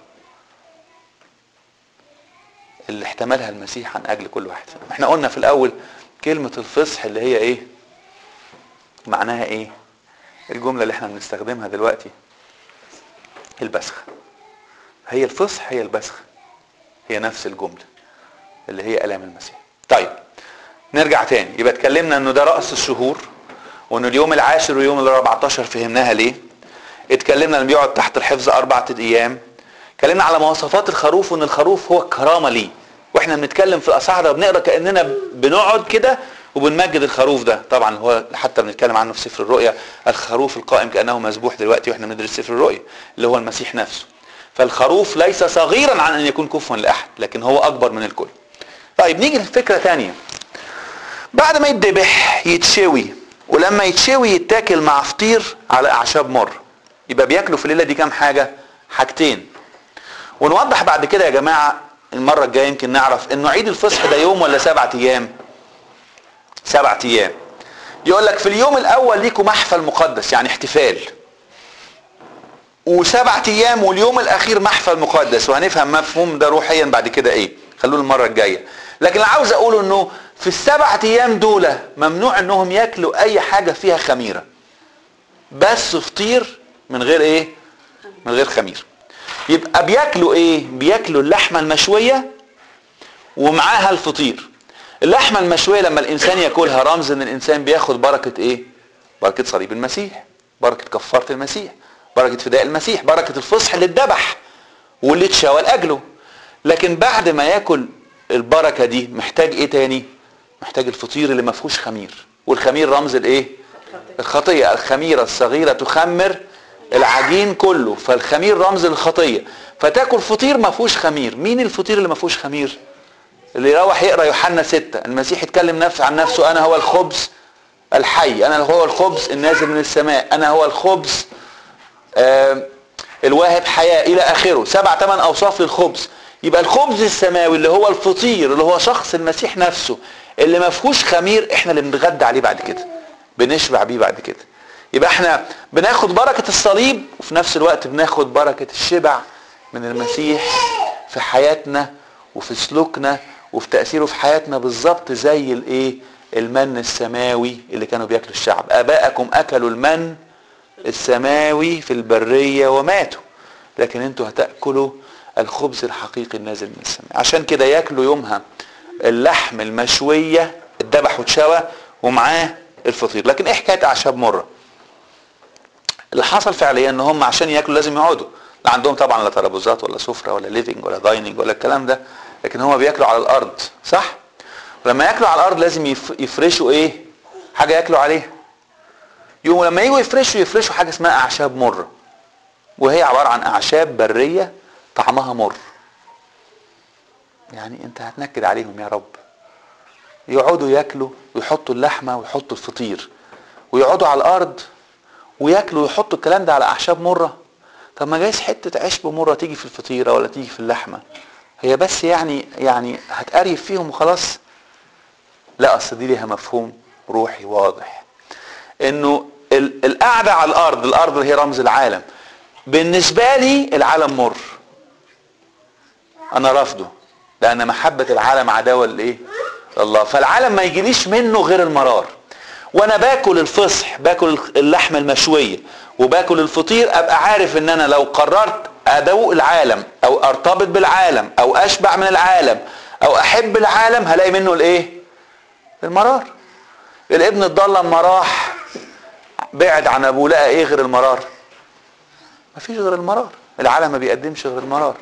A: اللي احتملها المسيح عن اجل كل واحد احنا قلنا في الاول كلمه الفصح اللي هي ايه معناها ايه الجمله اللي احنا بنستخدمها دلوقتي البسخ هي الفصح هي البسخ هي نفس الجمله اللي هي الام المسيح طيب نرجع تاني يبقى اتكلمنا انه ده راس الشهور وانه اليوم العاشر واليوم ال 14 فهمناها ليه اتكلمنا انه بيقعد تحت الحفظ اربعة ايام اتكلمنا على مواصفات الخروف وان الخروف هو الكرامه ليه واحنا بنتكلم في الاصحاح ده بنقرا كاننا بنقعد كده وبنمجد الخروف ده طبعا هو حتى بنتكلم عنه في سفر الرؤيا الخروف القائم كانه مذبوح دلوقتي واحنا بندرس سفر الرؤيا اللي هو المسيح نفسه فالخروف ليس صغيرا عن ان يكون كفوا لاحد لكن هو اكبر من الكل طيب نيجي لفكره ثانيه بعد ما يتذبح يتشوي ولما يتشوي يتاكل مع فطير على اعشاب مر يبقى بياكلوا في الليله دي كام حاجه حاجتين ونوضح بعد كده يا جماعه المره الجايه يمكن نعرف انه عيد الفصح ده يوم ولا سبعة ايام سبعة ايام يقول لك في اليوم الاول ليكم محفل مقدس يعني احتفال وسبعة ايام واليوم الاخير محفل مقدس وهنفهم مفهوم ده روحيا بعد كده ايه خلوه المره الجايه لكن اللي عاوز اقوله انه في السبعة ايام دول ممنوع انهم ياكلوا اي حاجة فيها خميرة بس فطير من غير ايه من غير خمير يبقى بياكلوا ايه بياكلوا اللحمة المشوية ومعاها الفطير اللحمة المشوية لما الانسان ياكلها رمز ان الانسان بياخد بركة ايه بركة صليب المسيح بركة كفارة المسيح بركة فداء المسيح بركة الفصح اللي اتذبح واللي اتشوى لاجله لكن بعد ما ياكل البركة دي محتاج ايه تاني محتاج الفطير اللي ما فيهوش خمير والخمير رمز الايه الخطية الخميرة الصغيرة تخمر العجين كله فالخمير رمز الخطية فتاكل فطير ما فيهوش خمير مين الفطير اللي ما فيهوش خمير اللي يروح يقرا يوحنا ستة المسيح اتكلم نفسه عن نفسه انا هو الخبز الحي انا هو الخبز النازل من السماء انا هو الخبز آه الواهب حياة الى اخره سبع ثمان اوصاف للخبز يبقى الخبز السماوي اللي هو الفطير اللي هو شخص المسيح نفسه اللي ما فيهوش خمير احنا اللي بنتغدى عليه بعد كده بنشبع بيه بعد كده يبقى احنا بناخد بركة الصليب وفي نفس الوقت بناخد بركة الشبع من المسيح في حياتنا وفي سلوكنا وفي تأثيره في حياتنا بالظبط زي الايه المن السماوي اللي كانوا بياكلوا الشعب اباءكم اكلوا المن السماوي في البرية وماتوا لكن انتوا هتأكلوا الخبز الحقيقي النازل من السماء عشان كده ياكلوا يومها اللحم المشوية اتذبح واتشوى ومعاه الفطير لكن ايه حكايه اعشاب مره اللي حصل فعليا ان هم عشان ياكلوا لازم يقعدوا لا عندهم طبعا لا ترابيزات ولا سفره ولا ليفنج ولا دايننج ولا الكلام ده لكن هم بياكلوا على الارض صح ولما ياكلوا على الارض لازم يف- يفرشوا ايه حاجه ياكلوا عليها يوم لما يجوا يفرشوا يفرشوا حاجه اسمها اعشاب مره وهي عباره عن اعشاب بريه طعمها مر يعني انت هتنكد عليهم يا رب يقعدوا ياكلوا ويحطوا اللحمه ويحطوا الفطير ويقعدوا على الارض وياكلوا ويحطوا الكلام ده على اعشاب مره طب ما جايز حته عشب مره تيجي في الفطيره ولا تيجي في اللحمه هي بس يعني يعني هتقريف فيهم وخلاص لا اصل دي ليها مفهوم روحي واضح انه ال- القعده على الارض الارض هي رمز العالم بالنسبه لي العالم مر انا رافضه لان محبه العالم عداوه لايه الله فالعالم ما يجيليش منه غير المرار وانا باكل الفصح باكل اللحمه المشويه وباكل الفطير ابقى عارف ان انا لو قررت ادوق العالم او ارتبط بالعالم او اشبع من العالم او احب العالم هلاقي منه الايه المرار الابن الضال لما راح بعد عن ابوه لقى ايه غير المرار مفيش غير المرار العالم ما بيقدمش غير المرار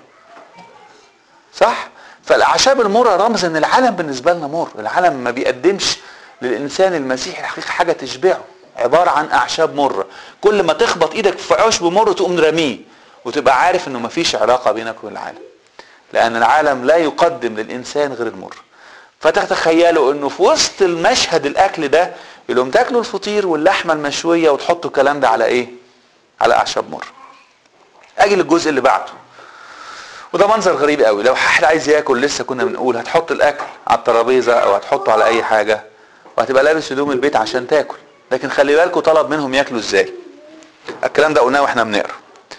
A: صح فالاعشاب المرة رمز ان العالم بالنسبه لنا مر العالم ما بيقدمش للانسان المسيحي الحقيقه حاجه تشبعه عباره عن اعشاب مره كل ما تخبط ايدك في عشب مر تقوم رميه وتبقى عارف انه مفيش علاقه بينك وبين العالم لان العالم لا يقدم للانسان غير المر فتتخيلوا انه في وسط المشهد الاكل ده يقول تاكلوا الفطير واللحمه المشويه وتحطوا الكلام ده على ايه على اعشاب مر اجي للجزء اللي بعده وده منظر غريب قوي لو حد عايز ياكل لسه كنا بنقول هتحط الاكل على الترابيزه او هتحطه على اي حاجه وهتبقى لابس هدوم البيت عشان تاكل لكن خلي بالكم طلب منهم ياكلوا ازاي الكلام ده قلناه واحنا بنقرا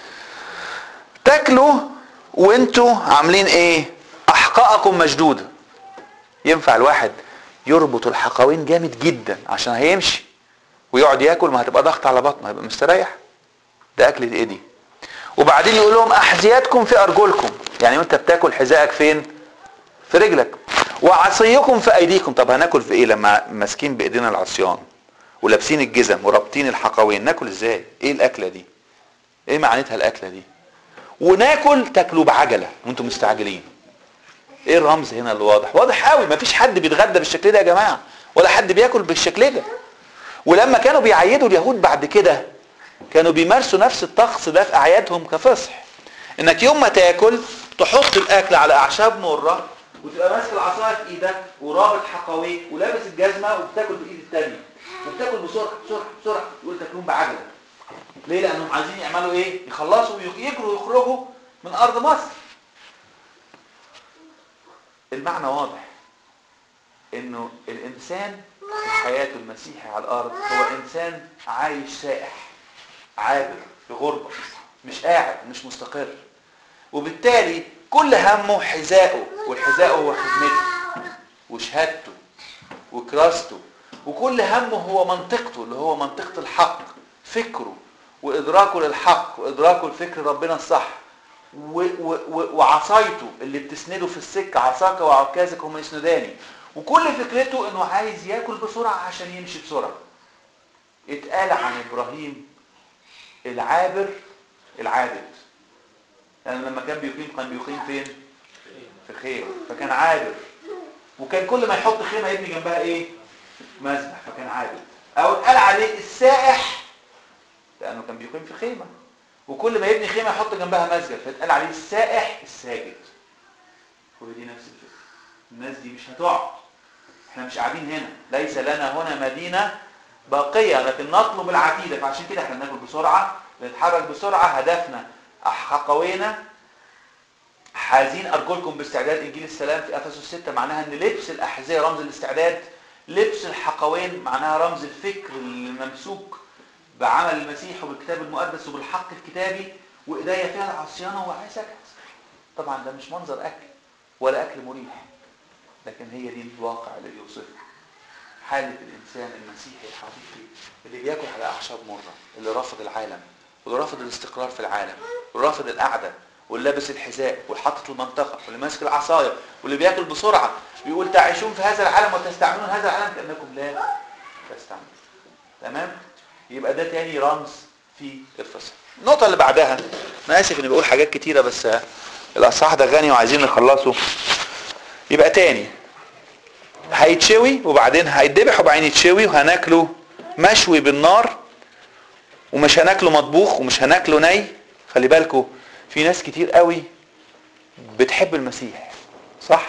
A: تاكلوا وانتوا عاملين ايه احقائكم مشدوده ينفع الواحد يربط الحقوين جامد جدا عشان هيمشي ويقعد ياكل ما هتبقى ضغط على بطنه هيبقى مستريح ده اكل ايه دي وبعدين يقول لهم احذيتكم في ارجلكم يعني وانت بتاكل حذائك فين في رجلك وعصيكم في ايديكم طب هناكل في ايه لما ماسكين بايدينا العصيان ولابسين الجزم ورابطين الحقوين ناكل ازاي ايه الاكله دي ايه معناتها الاكله دي وناكل تاكلوا بعجله وانتم مستعجلين ايه الرمز هنا اللي واضح واضح قوي مفيش حد بيتغدى بالشكل ده يا جماعه ولا حد بياكل بالشكل ده ولما كانوا بيعيدوا اليهود بعد كده كانوا بيمارسوا نفس الطقس ده في اعيادهم كفصح انك يوم ما تاكل تحط الاكل على اعشاب مره وتبقى ماسك العصايه في ايدك ورابط حقويك ولابس الجزمه وبتاكل بالايد الثانيه وبتاكل بسرعه بسرعه بسرعه يقول تاكلون بعجله ليه لانهم عايزين يعملوا ايه يخلصوا ويجروا ويخرجوا من ارض مصر المعنى واضح انه الانسان في حياته المسيحي على الارض هو انسان عايش سائح عابر في غربة مش قاعد مش مستقر وبالتالي كل همه حذائه والحذاء هو خدمته وشهادته وكراسته وكل همه هو منطقته اللي هو منطقة الحق فكره وإدراكه للحق وإدراكه لفكر ربنا الصح و- و- و- وعصايته اللي بتسنده في السكة عصاك وعكازك هم يسنداني وكل فكرته انه عايز ياكل بسرعة عشان يمشي بسرعة اتقال عن ابراهيم العابر العابد يعني لما كان بيقيم كان بيقيم فين في خيمة فكان عابر وكان كل ما يحط خيمة يبني جنبها ايه مذبح فكان عابد او اتقال عليه السائح لانه كان بيقيم في خيمة وكل ما يبني خيمة يحط جنبها مسجد فاتقال عليه السائح الساجد ودي نفس الفكرة الناس دي مش هتقعد احنا مش قاعدين هنا ليس لنا هنا مدينة باقية لكن نطلب العتيدة فعشان كده احنا بناكل بسرعة بنتحرك بسرعة هدفنا حقوينا حازين ارجلكم باستعداد انجيل السلام في افسس 6 معناها ان لبس الاحذيه رمز الاستعداد لبس الحقوين معناها رمز الفكر الممسوك بعمل المسيح وبالكتاب المقدس وبالحق الكتابي وايديا فيها العصيانه وعايز اكل طبعا ده مش منظر اكل ولا اكل مريح لكن هي دي الواقع اللي بيوصفه حالة الإنسان المسيحي الحقيقي اللي بياكل على أعشاب مرة اللي رافض العالم واللي رافض الاستقرار في العالم واللي رافض القعدة واللي لابس الحذاء واللي حاطط المنطقة واللي ماسك العصاية واللي بياكل بسرعة بيقول تعيشون في هذا العالم وتستعملون هذا العالم كأنكم لا تستعملون تمام يبقى ده تاني رمز في الفصل النقطة اللي بعدها أنا آسف إني بقول حاجات كتيرة بس الأصحاح ده غني وعايزين نخلصه يبقى تاني هيتشوي وبعدين هيتذبح وبعدين يتشوي وهناكله مشوي بالنار ومش هناكله مطبوخ ومش هناكله ني خلي بالكوا في ناس كتير قوي بتحب المسيح صح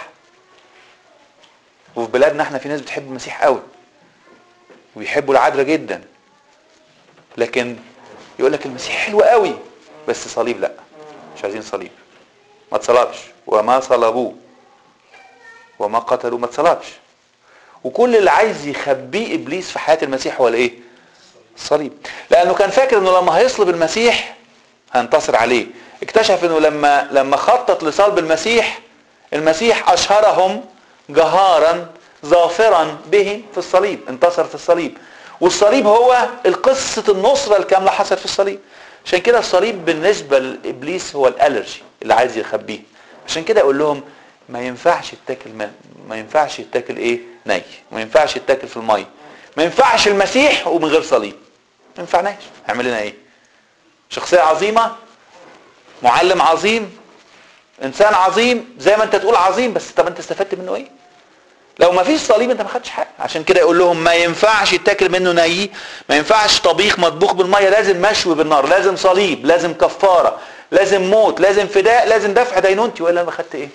A: وفي بلادنا احنا في ناس بتحب المسيح قوي وبيحبوا العذراء جدا لكن يقول لك المسيح حلو قوي بس صليب لا مش عايزين صليب ما اتصلبش وما صلبوه وما قتلوا ما اتصلبش وكل اللي عايز يخبيه ابليس في حياه المسيح هو الايه الصليب لانه كان فاكر انه لما هيصلب المسيح هينتصر عليه اكتشف انه لما لما خطط لصلب المسيح المسيح اشهرهم جهارا ظافرا به في الصليب انتصر في الصليب والصليب هو القصة النصرة الكاملة حصلت في الصليب عشان كده الصليب بالنسبة لإبليس هو الألرجي اللي عايز يخبيه عشان كده أقول لهم ما ينفعش يتاكل ما, ما ينفعش يتاكل ايه ني ما ينفعش يتاكل في الميه ما ينفعش المسيح ومن غير صليب ما ينفعناش هيعمل لنا ايه شخصيه عظيمه معلم عظيم انسان عظيم زي ما انت تقول عظيم بس طب انت استفدت منه ايه لو ما فيش صليب انت ما خدتش حاجه عشان كده يقول لهم ما ينفعش يتاكل منه ني ما ينفعش طبيخ مطبوخ بالميه لازم مشوي بالنار لازم صليب لازم كفاره لازم موت لازم فداء لازم دفع دينونتي والا ما خدت ايه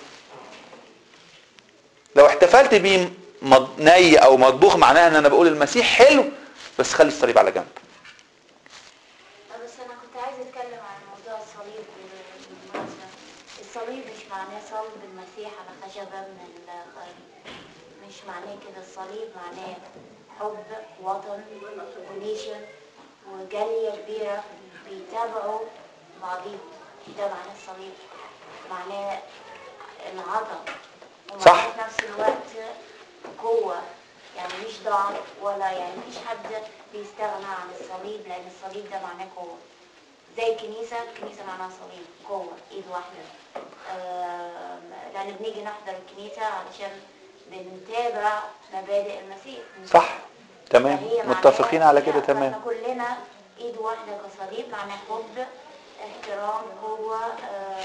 A: لو احتفلت بيه مض- ني او مطبوخ معناها ان انا بقول المسيح حلو بس خلي الصليب على جنب
D: بس انا كنت عايزه اتكلم عن موضوع الصليب بالمناسبه الصليب مش معناه صلب المسيح على خشبه من الخارج مش معناه كده الصليب معناه حب وطن ونيشن وجاليه كبيره بيتابعوا بعضيهم ده معناه الصليب معناه العطاء ومعناه
A: صح.
D: في نفس الوقت قوه يعني مش ضعف ولا يعني مفيش حد بيستغنى عن الصليب لان الصليب ده معناه قوه زي الكنيسه الكنيسه معناها صليب قوه ايد واحده آم، لان بنيجي نحضر الكنيسه علشان بنتابع مبادئ المسيح
A: صح تمام
D: فهي معناها-
A: متفقين على كده
D: يعني
A: تمام
D: احنا كلنا ايد واحده كصليب معناه حب احترام قوه آه،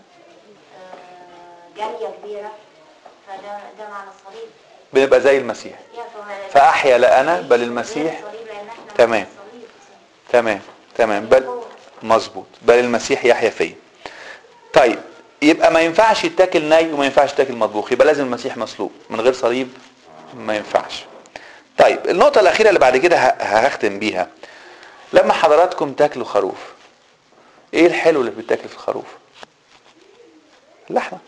D: آه، جاليه كبيره فده ده معنى الصليب
A: بنبقى زي المسيح
D: يا فما-
A: فأحيا لا أنا بل
D: غير
A: المسيح
D: الصليب لأن احنا
A: تمام.
D: مع الصليب.
A: تمام تمام بل مظبوط بل المسيح يحيا فيا طيب يبقى ما ينفعش يتاكل ني وما ينفعش يتاكل مطبوخ يبقى لازم المسيح مصلوب من غير صليب ما ينفعش طيب النقطة الأخيرة اللي بعد كده ه- هختم بيها لما حضراتكم تاكلوا خروف ايه الحلو اللي بيتاكل في الخروف اللحمة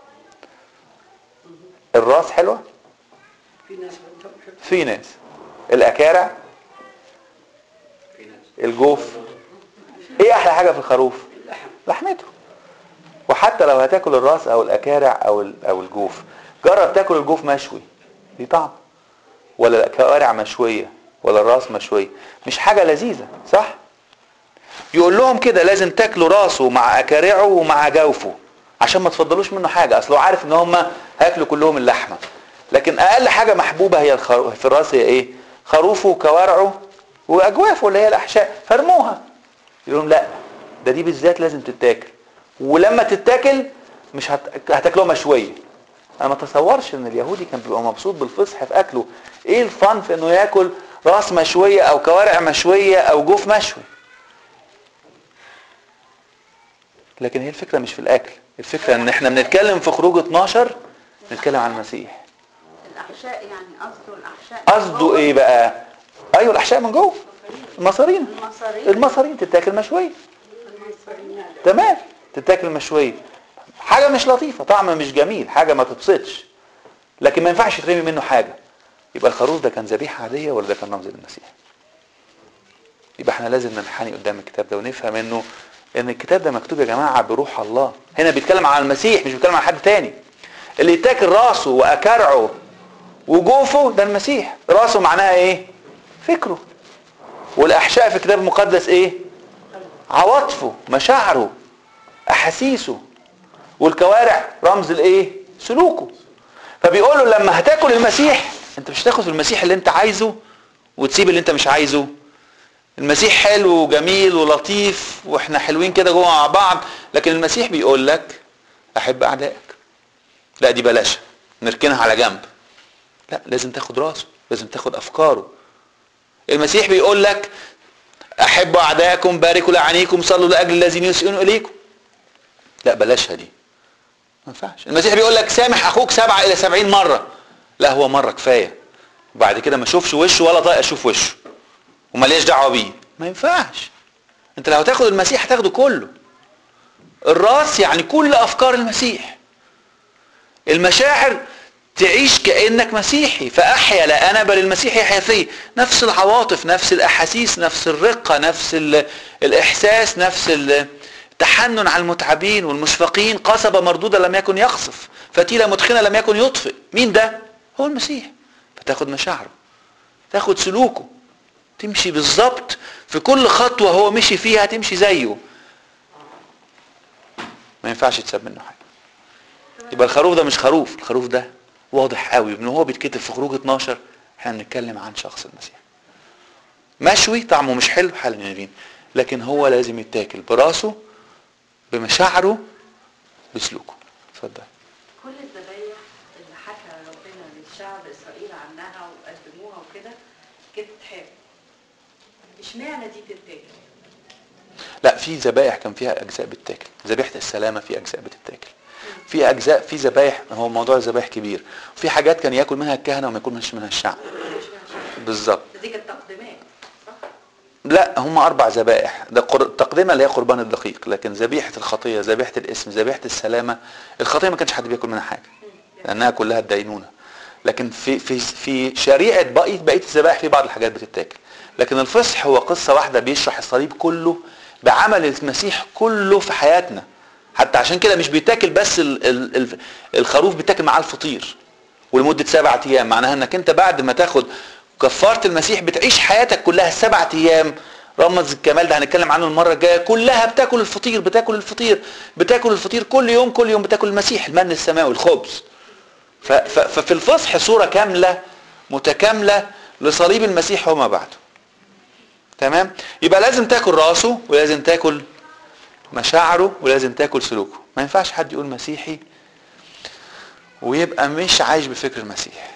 A: الراس حلوة
E: في ناس عندهم حب
A: في ناس الأكارع
E: في ناس
A: الجوف ايه احلى حاجه في الخروف لحمته وحتى لو هتاكل الراس او الاكارع او ال- او الجوف جرب تاكل الجوف مشوي دي طعم ولا كوارع مشويه ولا الراس مشويه مش حاجه لذيذه صح يقول لهم كده لازم تاكلوا راسه مع اكارعه ومع جوفه عشان ما تفضلوش منه حاجه اصل هو عارف ان هم هياكلوا كلهم اللحمه لكن اقل حاجه محبوبه هي الخرو... في الراس هي ايه خروفه وكوارعه واجوافه اللي هي الاحشاء فرموها يقول لهم لا ده دي بالذات لازم تتاكل ولما تتاكل مش هت... هتاكلوها مشويه انا ما اتصورش ان اليهودي كان بيبقى مبسوط بالفصح في اكله ايه الفن في انه ياكل راس مشويه او كوارع مشويه او جوف مشوي لكن هي الفكره مش في الاكل الفكره ان احنا بنتكلم في خروج 12 بنتكلم عن المسيح
C: الاحشاء يعني قصده الاحشاء
A: قصده ايه بقى ايوه الاحشاء من جوه المصارين
C: المصارين
A: المصارين تتاكل مشويه تمام تتاكل مشويه حاجه مش لطيفه طعم مش جميل حاجه ما تبسطش لكن ما ينفعش يترمي منه حاجه يبقى الخروف ده كان ذبيحه عاديه ولا ده كان رمز للمسيح يبقى احنا لازم ننحني قدام الكتاب ده ونفهم انه ان الكتاب ده مكتوب يا جماعه بروح الله هنا بيتكلم عن المسيح مش بيتكلم عن حد تاني اللي يتاكل راسه واكرعه وجوفه ده المسيح راسه معناها ايه فكره والاحشاء في الكتاب المقدس ايه عواطفه مشاعره احاسيسه والكوارع رمز الايه سلوكه فبيقول له لما هتاكل المسيح انت مش هتاخد المسيح اللي انت عايزه وتسيب اللي انت مش عايزه المسيح حلو وجميل ولطيف واحنا حلوين كده جوه مع بعض لكن المسيح بيقول لك احب اعدائك لا دي بلاش نركنها على جنب لا لازم تاخد راسه لازم تاخد افكاره المسيح بيقول لك احبوا اعدائكم باركوا لعانيكم صلوا لاجل الذين يسيئون اليكم لا بلاشها دي ما ينفعش المسيح بيقول لك سامح اخوك سبعة الى سبعين مرة لا هو مرة كفاية وبعد كده ما اشوفش وشه ولا طايق اشوف وشه وماليش دعوة بيه ما ينفعش انت لو هتاخد المسيح هتاخده كله الراس يعني كل افكار المسيح المشاعر تعيش كانك مسيحي فاحيا لا انا بل المسيح يحيا فيه نفس العواطف نفس الاحاسيس نفس الرقه نفس ال- الاحساس نفس ال- التحنن على المتعبين والمشفقين قصبة مردودة لم يكن يقصف فتيلة مدخنة لم يكن يطفئ مين ده هو المسيح فتاخد مشاعره تاخد سلوكه تمشي بالظبط في كل خطوة هو مشي فيها تمشي زيه ما ينفعش تساب منه حاجة يبقى الخروف ده مش خروف الخروف ده واضح قوي من هو بيتكتب في خروج 12 احنا بنتكلم عن شخص المسيح مشوي طعمه مش حلو حال النبيين لكن هو لازم يتاكل براسه بمشاعره بسلوكه اتفضل
C: كل الذبايح اللي حكى ربنا للشعب اسرائيل عنها وقدموها وكده كانت تتحب اشمعنى دي تتاكل؟
A: لا في ذبائح كان فيها اجزاء بتتاكل ذبيحه السلامه في اجزاء بتتاكل في اجزاء في ذبايح هو موضوع الذبائح كبير في حاجات كان ياكل منها الكهنه وما ياكلش منها الشعب بالظبط
C: دي كانت تقديمات صح؟
A: لا هم اربع ذبائح ده قر... تقدمه اللي هي قربان الدقيق لكن ذبيحه الخطيه ذبيحه الاسم ذبيحه السلامه الخطيه ما كانش حد بياكل منها حاجه لانها كلها الدينونه لكن في في في شريعه بقيه بقيه الذبائح في بعض الحاجات بتتاكل لكن الفصح هو قصه واحده بيشرح الصليب كله بعمل المسيح كله في حياتنا حتى عشان كده مش بيتاكل بس ال ال ال الخروف بيتاكل معاه الفطير ولمده سبعة ايام معناها انك انت بعد ما تاخد كفاره المسيح بتعيش حياتك كلها سبعة ايام رمز الكمال ده هنتكلم عنه المره الجايه كلها بتاكل الفطير بتاكل الفطير بتاكل الفطير كل يوم كل يوم بتاكل المسيح المن السماوي الخبز ف- ف- ففي الفصح صوره كامله متكامله لصليب المسيح وما بعده تمام يبقى لازم تاكل راسه ولازم تاكل مشاعره ولازم تاكل سلوكه ما ينفعش حد يقول مسيحي ويبقى مش عايش بفكر المسيح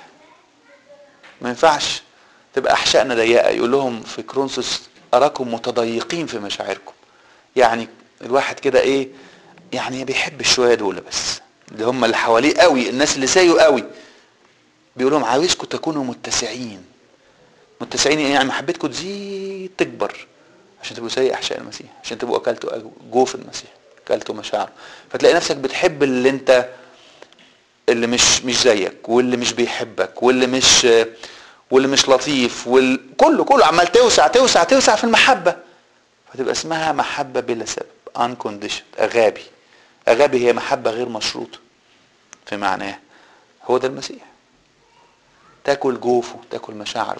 A: ما ينفعش تبقى احشائنا ضيقه يقول لهم في كرونسوس اراكم متضيقين في مشاعركم يعني الواحد كده ايه يعني بيحب الشويه دول بس اللي هم اللي حواليه قوي الناس اللي زيه قوي بيقول لهم عاوزكم تكونوا متسعين متسعين يعني محبتكم تزيد تكبر عشان تبقوا زي احشاء المسيح عشان تبقوا اكلتوا جوف المسيح اكلتوا مشاعره فتلاقي نفسك بتحب اللي انت اللي مش مش زيك واللي مش بيحبك واللي مش واللي مش لطيف وال... كله كله عمال توسع توسع توسع في المحبه فتبقى اسمها محبه بلا سبب unconditioned اغابي اغابي هي محبه غير مشروطه في معناها هو ده المسيح تاكل جوفه تاكل مشاعره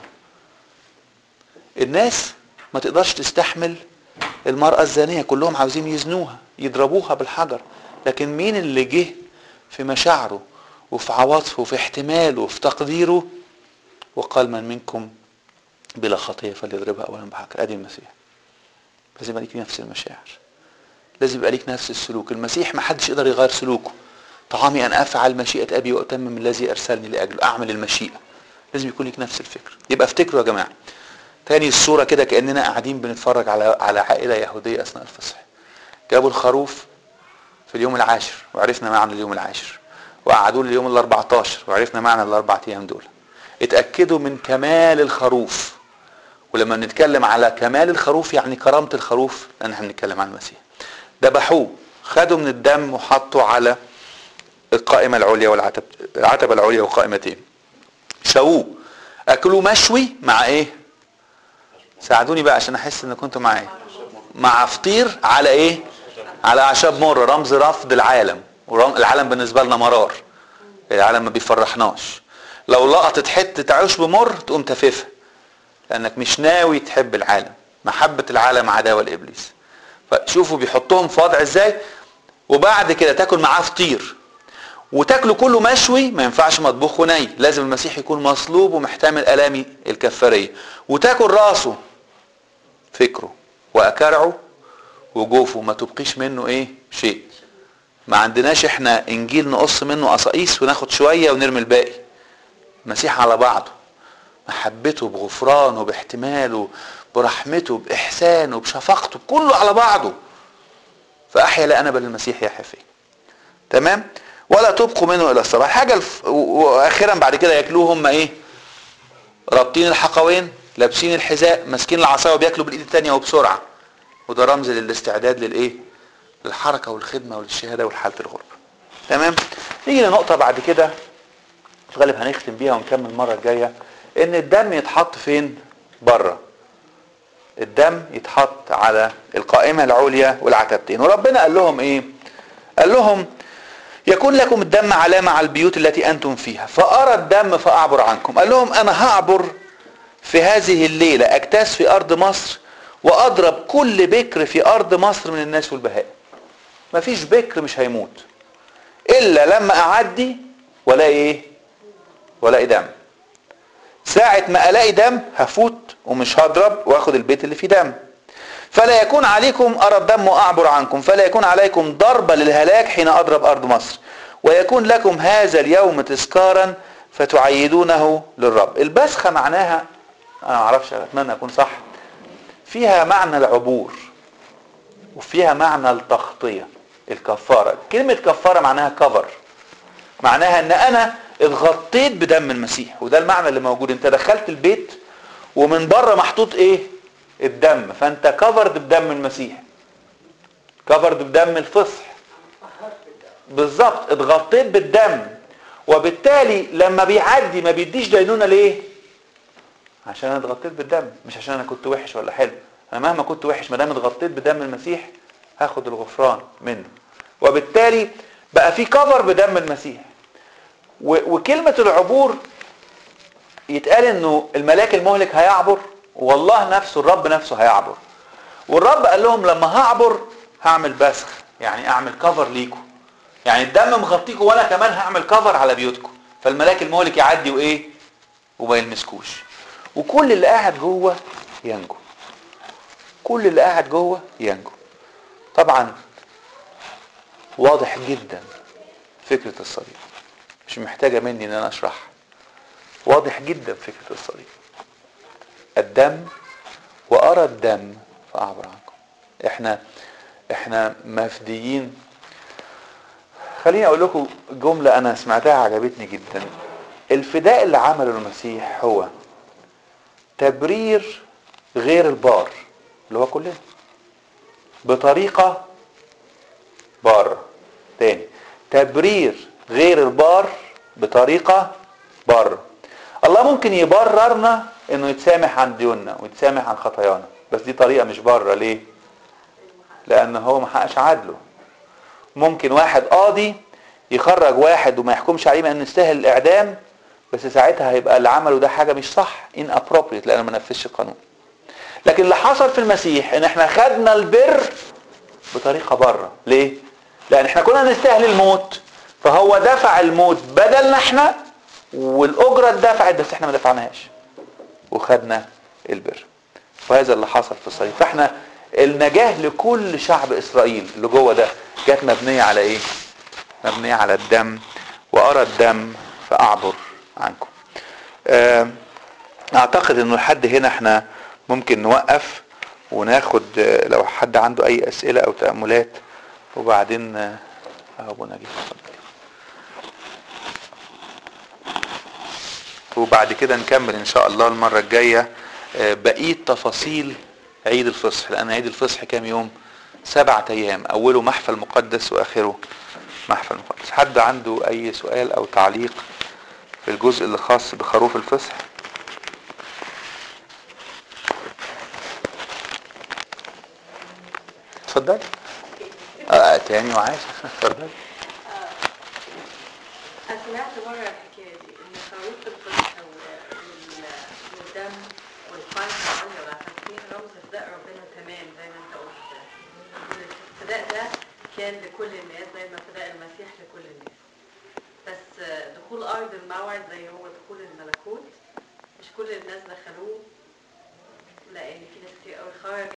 A: الناس ما تقدرش تستحمل المرأة الزانية كلهم عاوزين يزنوها يضربوها بالحجر لكن مين اللي جه في مشاعره وفي عواطفه وفي احتماله وفي تقديره وقال من منكم بلا خطية فليضربها أولا بحجر أدي المسيح لازم يبقى ليك نفس المشاعر لازم يبقى ليك نفس السلوك المسيح ما حدش يقدر يغير سلوكه طعامي أن أفعل مشيئة أبي وأتمم الذي أرسلني لأجله أعمل المشيئة لازم يكون ليك نفس الفكر يبقى افتكروا يا جماعة تاني الصورة كده كأننا قاعدين بنتفرج على على عائلة يهودية أثناء الفصح جابوا الخروف في اليوم العاشر وعرفنا معنى اليوم العاشر وقعدوه لليوم ال 14 وعرفنا معنى الأربع أيام دول اتأكدوا من كمال الخروف ولما نتكلم على كمال الخروف يعني كرامة الخروف لأن احنا بنتكلم عن المسيح ذبحوه خدوا من الدم وحطوا على القائمة العليا والعتب العتبة العليا وقائمتين شووه أكلوه مشوي مع إيه؟ ساعدوني بقى عشان أحس إن كنتوا معايا مع فطير على إيه؟ على أعشاب مر رمز رفض العالم والعالم بالنسبة لنا مرار العالم ما بيفرحناش لو لقطت حتة عيش بمر تقوم تففها لأنك مش ناوي تحب العالم محبة العالم عداوة لإبليس فشوفوا بيحطهم في وضع ازاي وبعد كده تاكل معاه فطير وتاكله كله مشوي ما ينفعش مطبوخ وني لازم المسيح يكون مصلوب ومحتمل الامي الكفاريه وتاكل راسه فكره واكرعه وجوفه ما تبقيش منه ايه شيء ما عندناش احنا انجيل نقص منه قصاقيس وناخد شويه ونرمي الباقي المسيح على بعضه محبته بغفرانه باحتماله برحمته باحسانه بشفقته كله على بعضه فاحيا لا انا بل المسيح يحيا فيه تمام ولا تبقوا منه الى الصباح حاجه الف... واخيرا بعد كده ياكلوه هم ايه رابطين الحقوين لابسين الحذاء ماسكين العصايه وبياكلوا بالايد الثانيه وبسرعه وده رمز للاستعداد للايه للحركه والخدمه وللشهاده والحاله الغربه تمام نيجي لنقطه بعد كده في الغالب هنختم بيها ونكمل المره الجايه ان الدم يتحط فين بره الدم يتحط على القائمة العليا والعتبتين وربنا قال لهم ايه قال لهم يكون لكم الدم علامة على البيوت التي أنتم فيها فأرى الدم فأعبر عنكم قال لهم أنا هعبر في هذه الليلة أجتاز في أرض مصر وأضرب كل بكر في أرض مصر من الناس والبهائم مفيش بكر مش هيموت إلا لما أعدي ولا إيه ولا دم ساعة ما الاقي دم هفوت ومش هضرب واخد البيت اللي فيه دم فلا يكون عليكم ارى الدم واعبر عنكم فلا يكون عليكم ضربة للهلاك حين اضرب ارض مصر ويكون لكم هذا اليوم تذكارا فتعيدونه للرب البسخة معناها انا معرفش اتمنى اكون صح فيها معنى العبور وفيها معنى التغطية الكفارة كلمة كفارة معناها كفر معناها ان انا اتغطيت بدم المسيح وده المعنى اللي موجود انت دخلت البيت ومن بره محطوط ايه الدم فانت كفرد بدم المسيح كفرد بدم الفصح بالظبط اتغطيت بالدم وبالتالي لما بيعدي ما بيديش دينونة ليه عشان انا اتغطيت بالدم مش عشان انا كنت وحش ولا حلو انا مهما كنت وحش ما دام اتغطيت بدم المسيح هاخد الغفران منه وبالتالي بقى في كفر بدم المسيح وكلمة العبور يتقال انه الملاك المهلك هيعبر والله نفسه الرب نفسه هيعبر والرب قال لهم لما هعبر هعمل بسخ يعني اعمل كفر ليكم يعني الدم مغطيكم وانا كمان هعمل كفر على بيوتكم فالملاك المهلك يعدي وايه وما يلمسكوش وكل اللي قاعد جوه ينجو كل اللي قاعد جوه ينجو طبعا واضح جدا فكرة الصليب مش محتاجة مني ان انا اشرحها واضح جدا فكرة الصليب الدم وارى الدم فاعبر عنكم احنا احنا مفديين خليني اقول لكم جملة انا سمعتها عجبتني جدا الفداء اللي عمله المسيح هو تبرير غير البار اللي هو كلنا بطريقة بار تاني تبرير غير البار بطريقة بر الله ممكن يبررنا انه يتسامح عن ديوننا ويتسامح عن خطايانا بس دي طريقة مش بره ليه لان هو ما حقش عدله ممكن واحد قاضي يخرج واحد وما يحكمش عليه انه يستاهل الاعدام بس ساعتها هيبقى اللي عمله ده حاجه مش صح inappropriate لانه ما نفذش القانون لكن اللي حصل في المسيح ان احنا خدنا البر بطريقه بره ليه لان احنا كنا نستاهل الموت فهو دفع الموت بدلنا احنا والاجره اتدفعت بس احنا ما دفعناهاش وخدنا البر وهذا اللي حصل في الصليب فاحنا النجاه لكل شعب اسرائيل اللي جوه ده جت مبنيه على ايه مبنيه على الدم وارى الدم فاعبر عنكم آم، اعتقد انه لحد هنا احنا ممكن نوقف وناخد آه، لو حد عنده اي اسئله او تاملات وبعدين آه، اهو ابو نجيب اتفضل. وبعد كده نكمل ان شاء الله المره الجايه آه، بقيه تفاصيل عيد الفصح لان عيد الفصح كام يوم سبعة ايام اوله محفل مقدس واخره محفل مقدس حد عنده اي سؤال او تعليق في الجزء اللي خاص بخروف الفصح اتفضل آه تاني وعايز اتفضل
C: أنا سمعت مرة الحكاية دي إن خروف الفصح وال- وال- والدم والفرحة والعليا والعفاسين رمز فداء ربنا تمام زي ما أنت قلت الفداء ده كان لكل الناس زي ما فداء المسيح لكل الناس بس دخول أرض الموعد زي هو دخول الملكوت مش كل الناس دخلوه لأن في ناس كتير قوي خرجت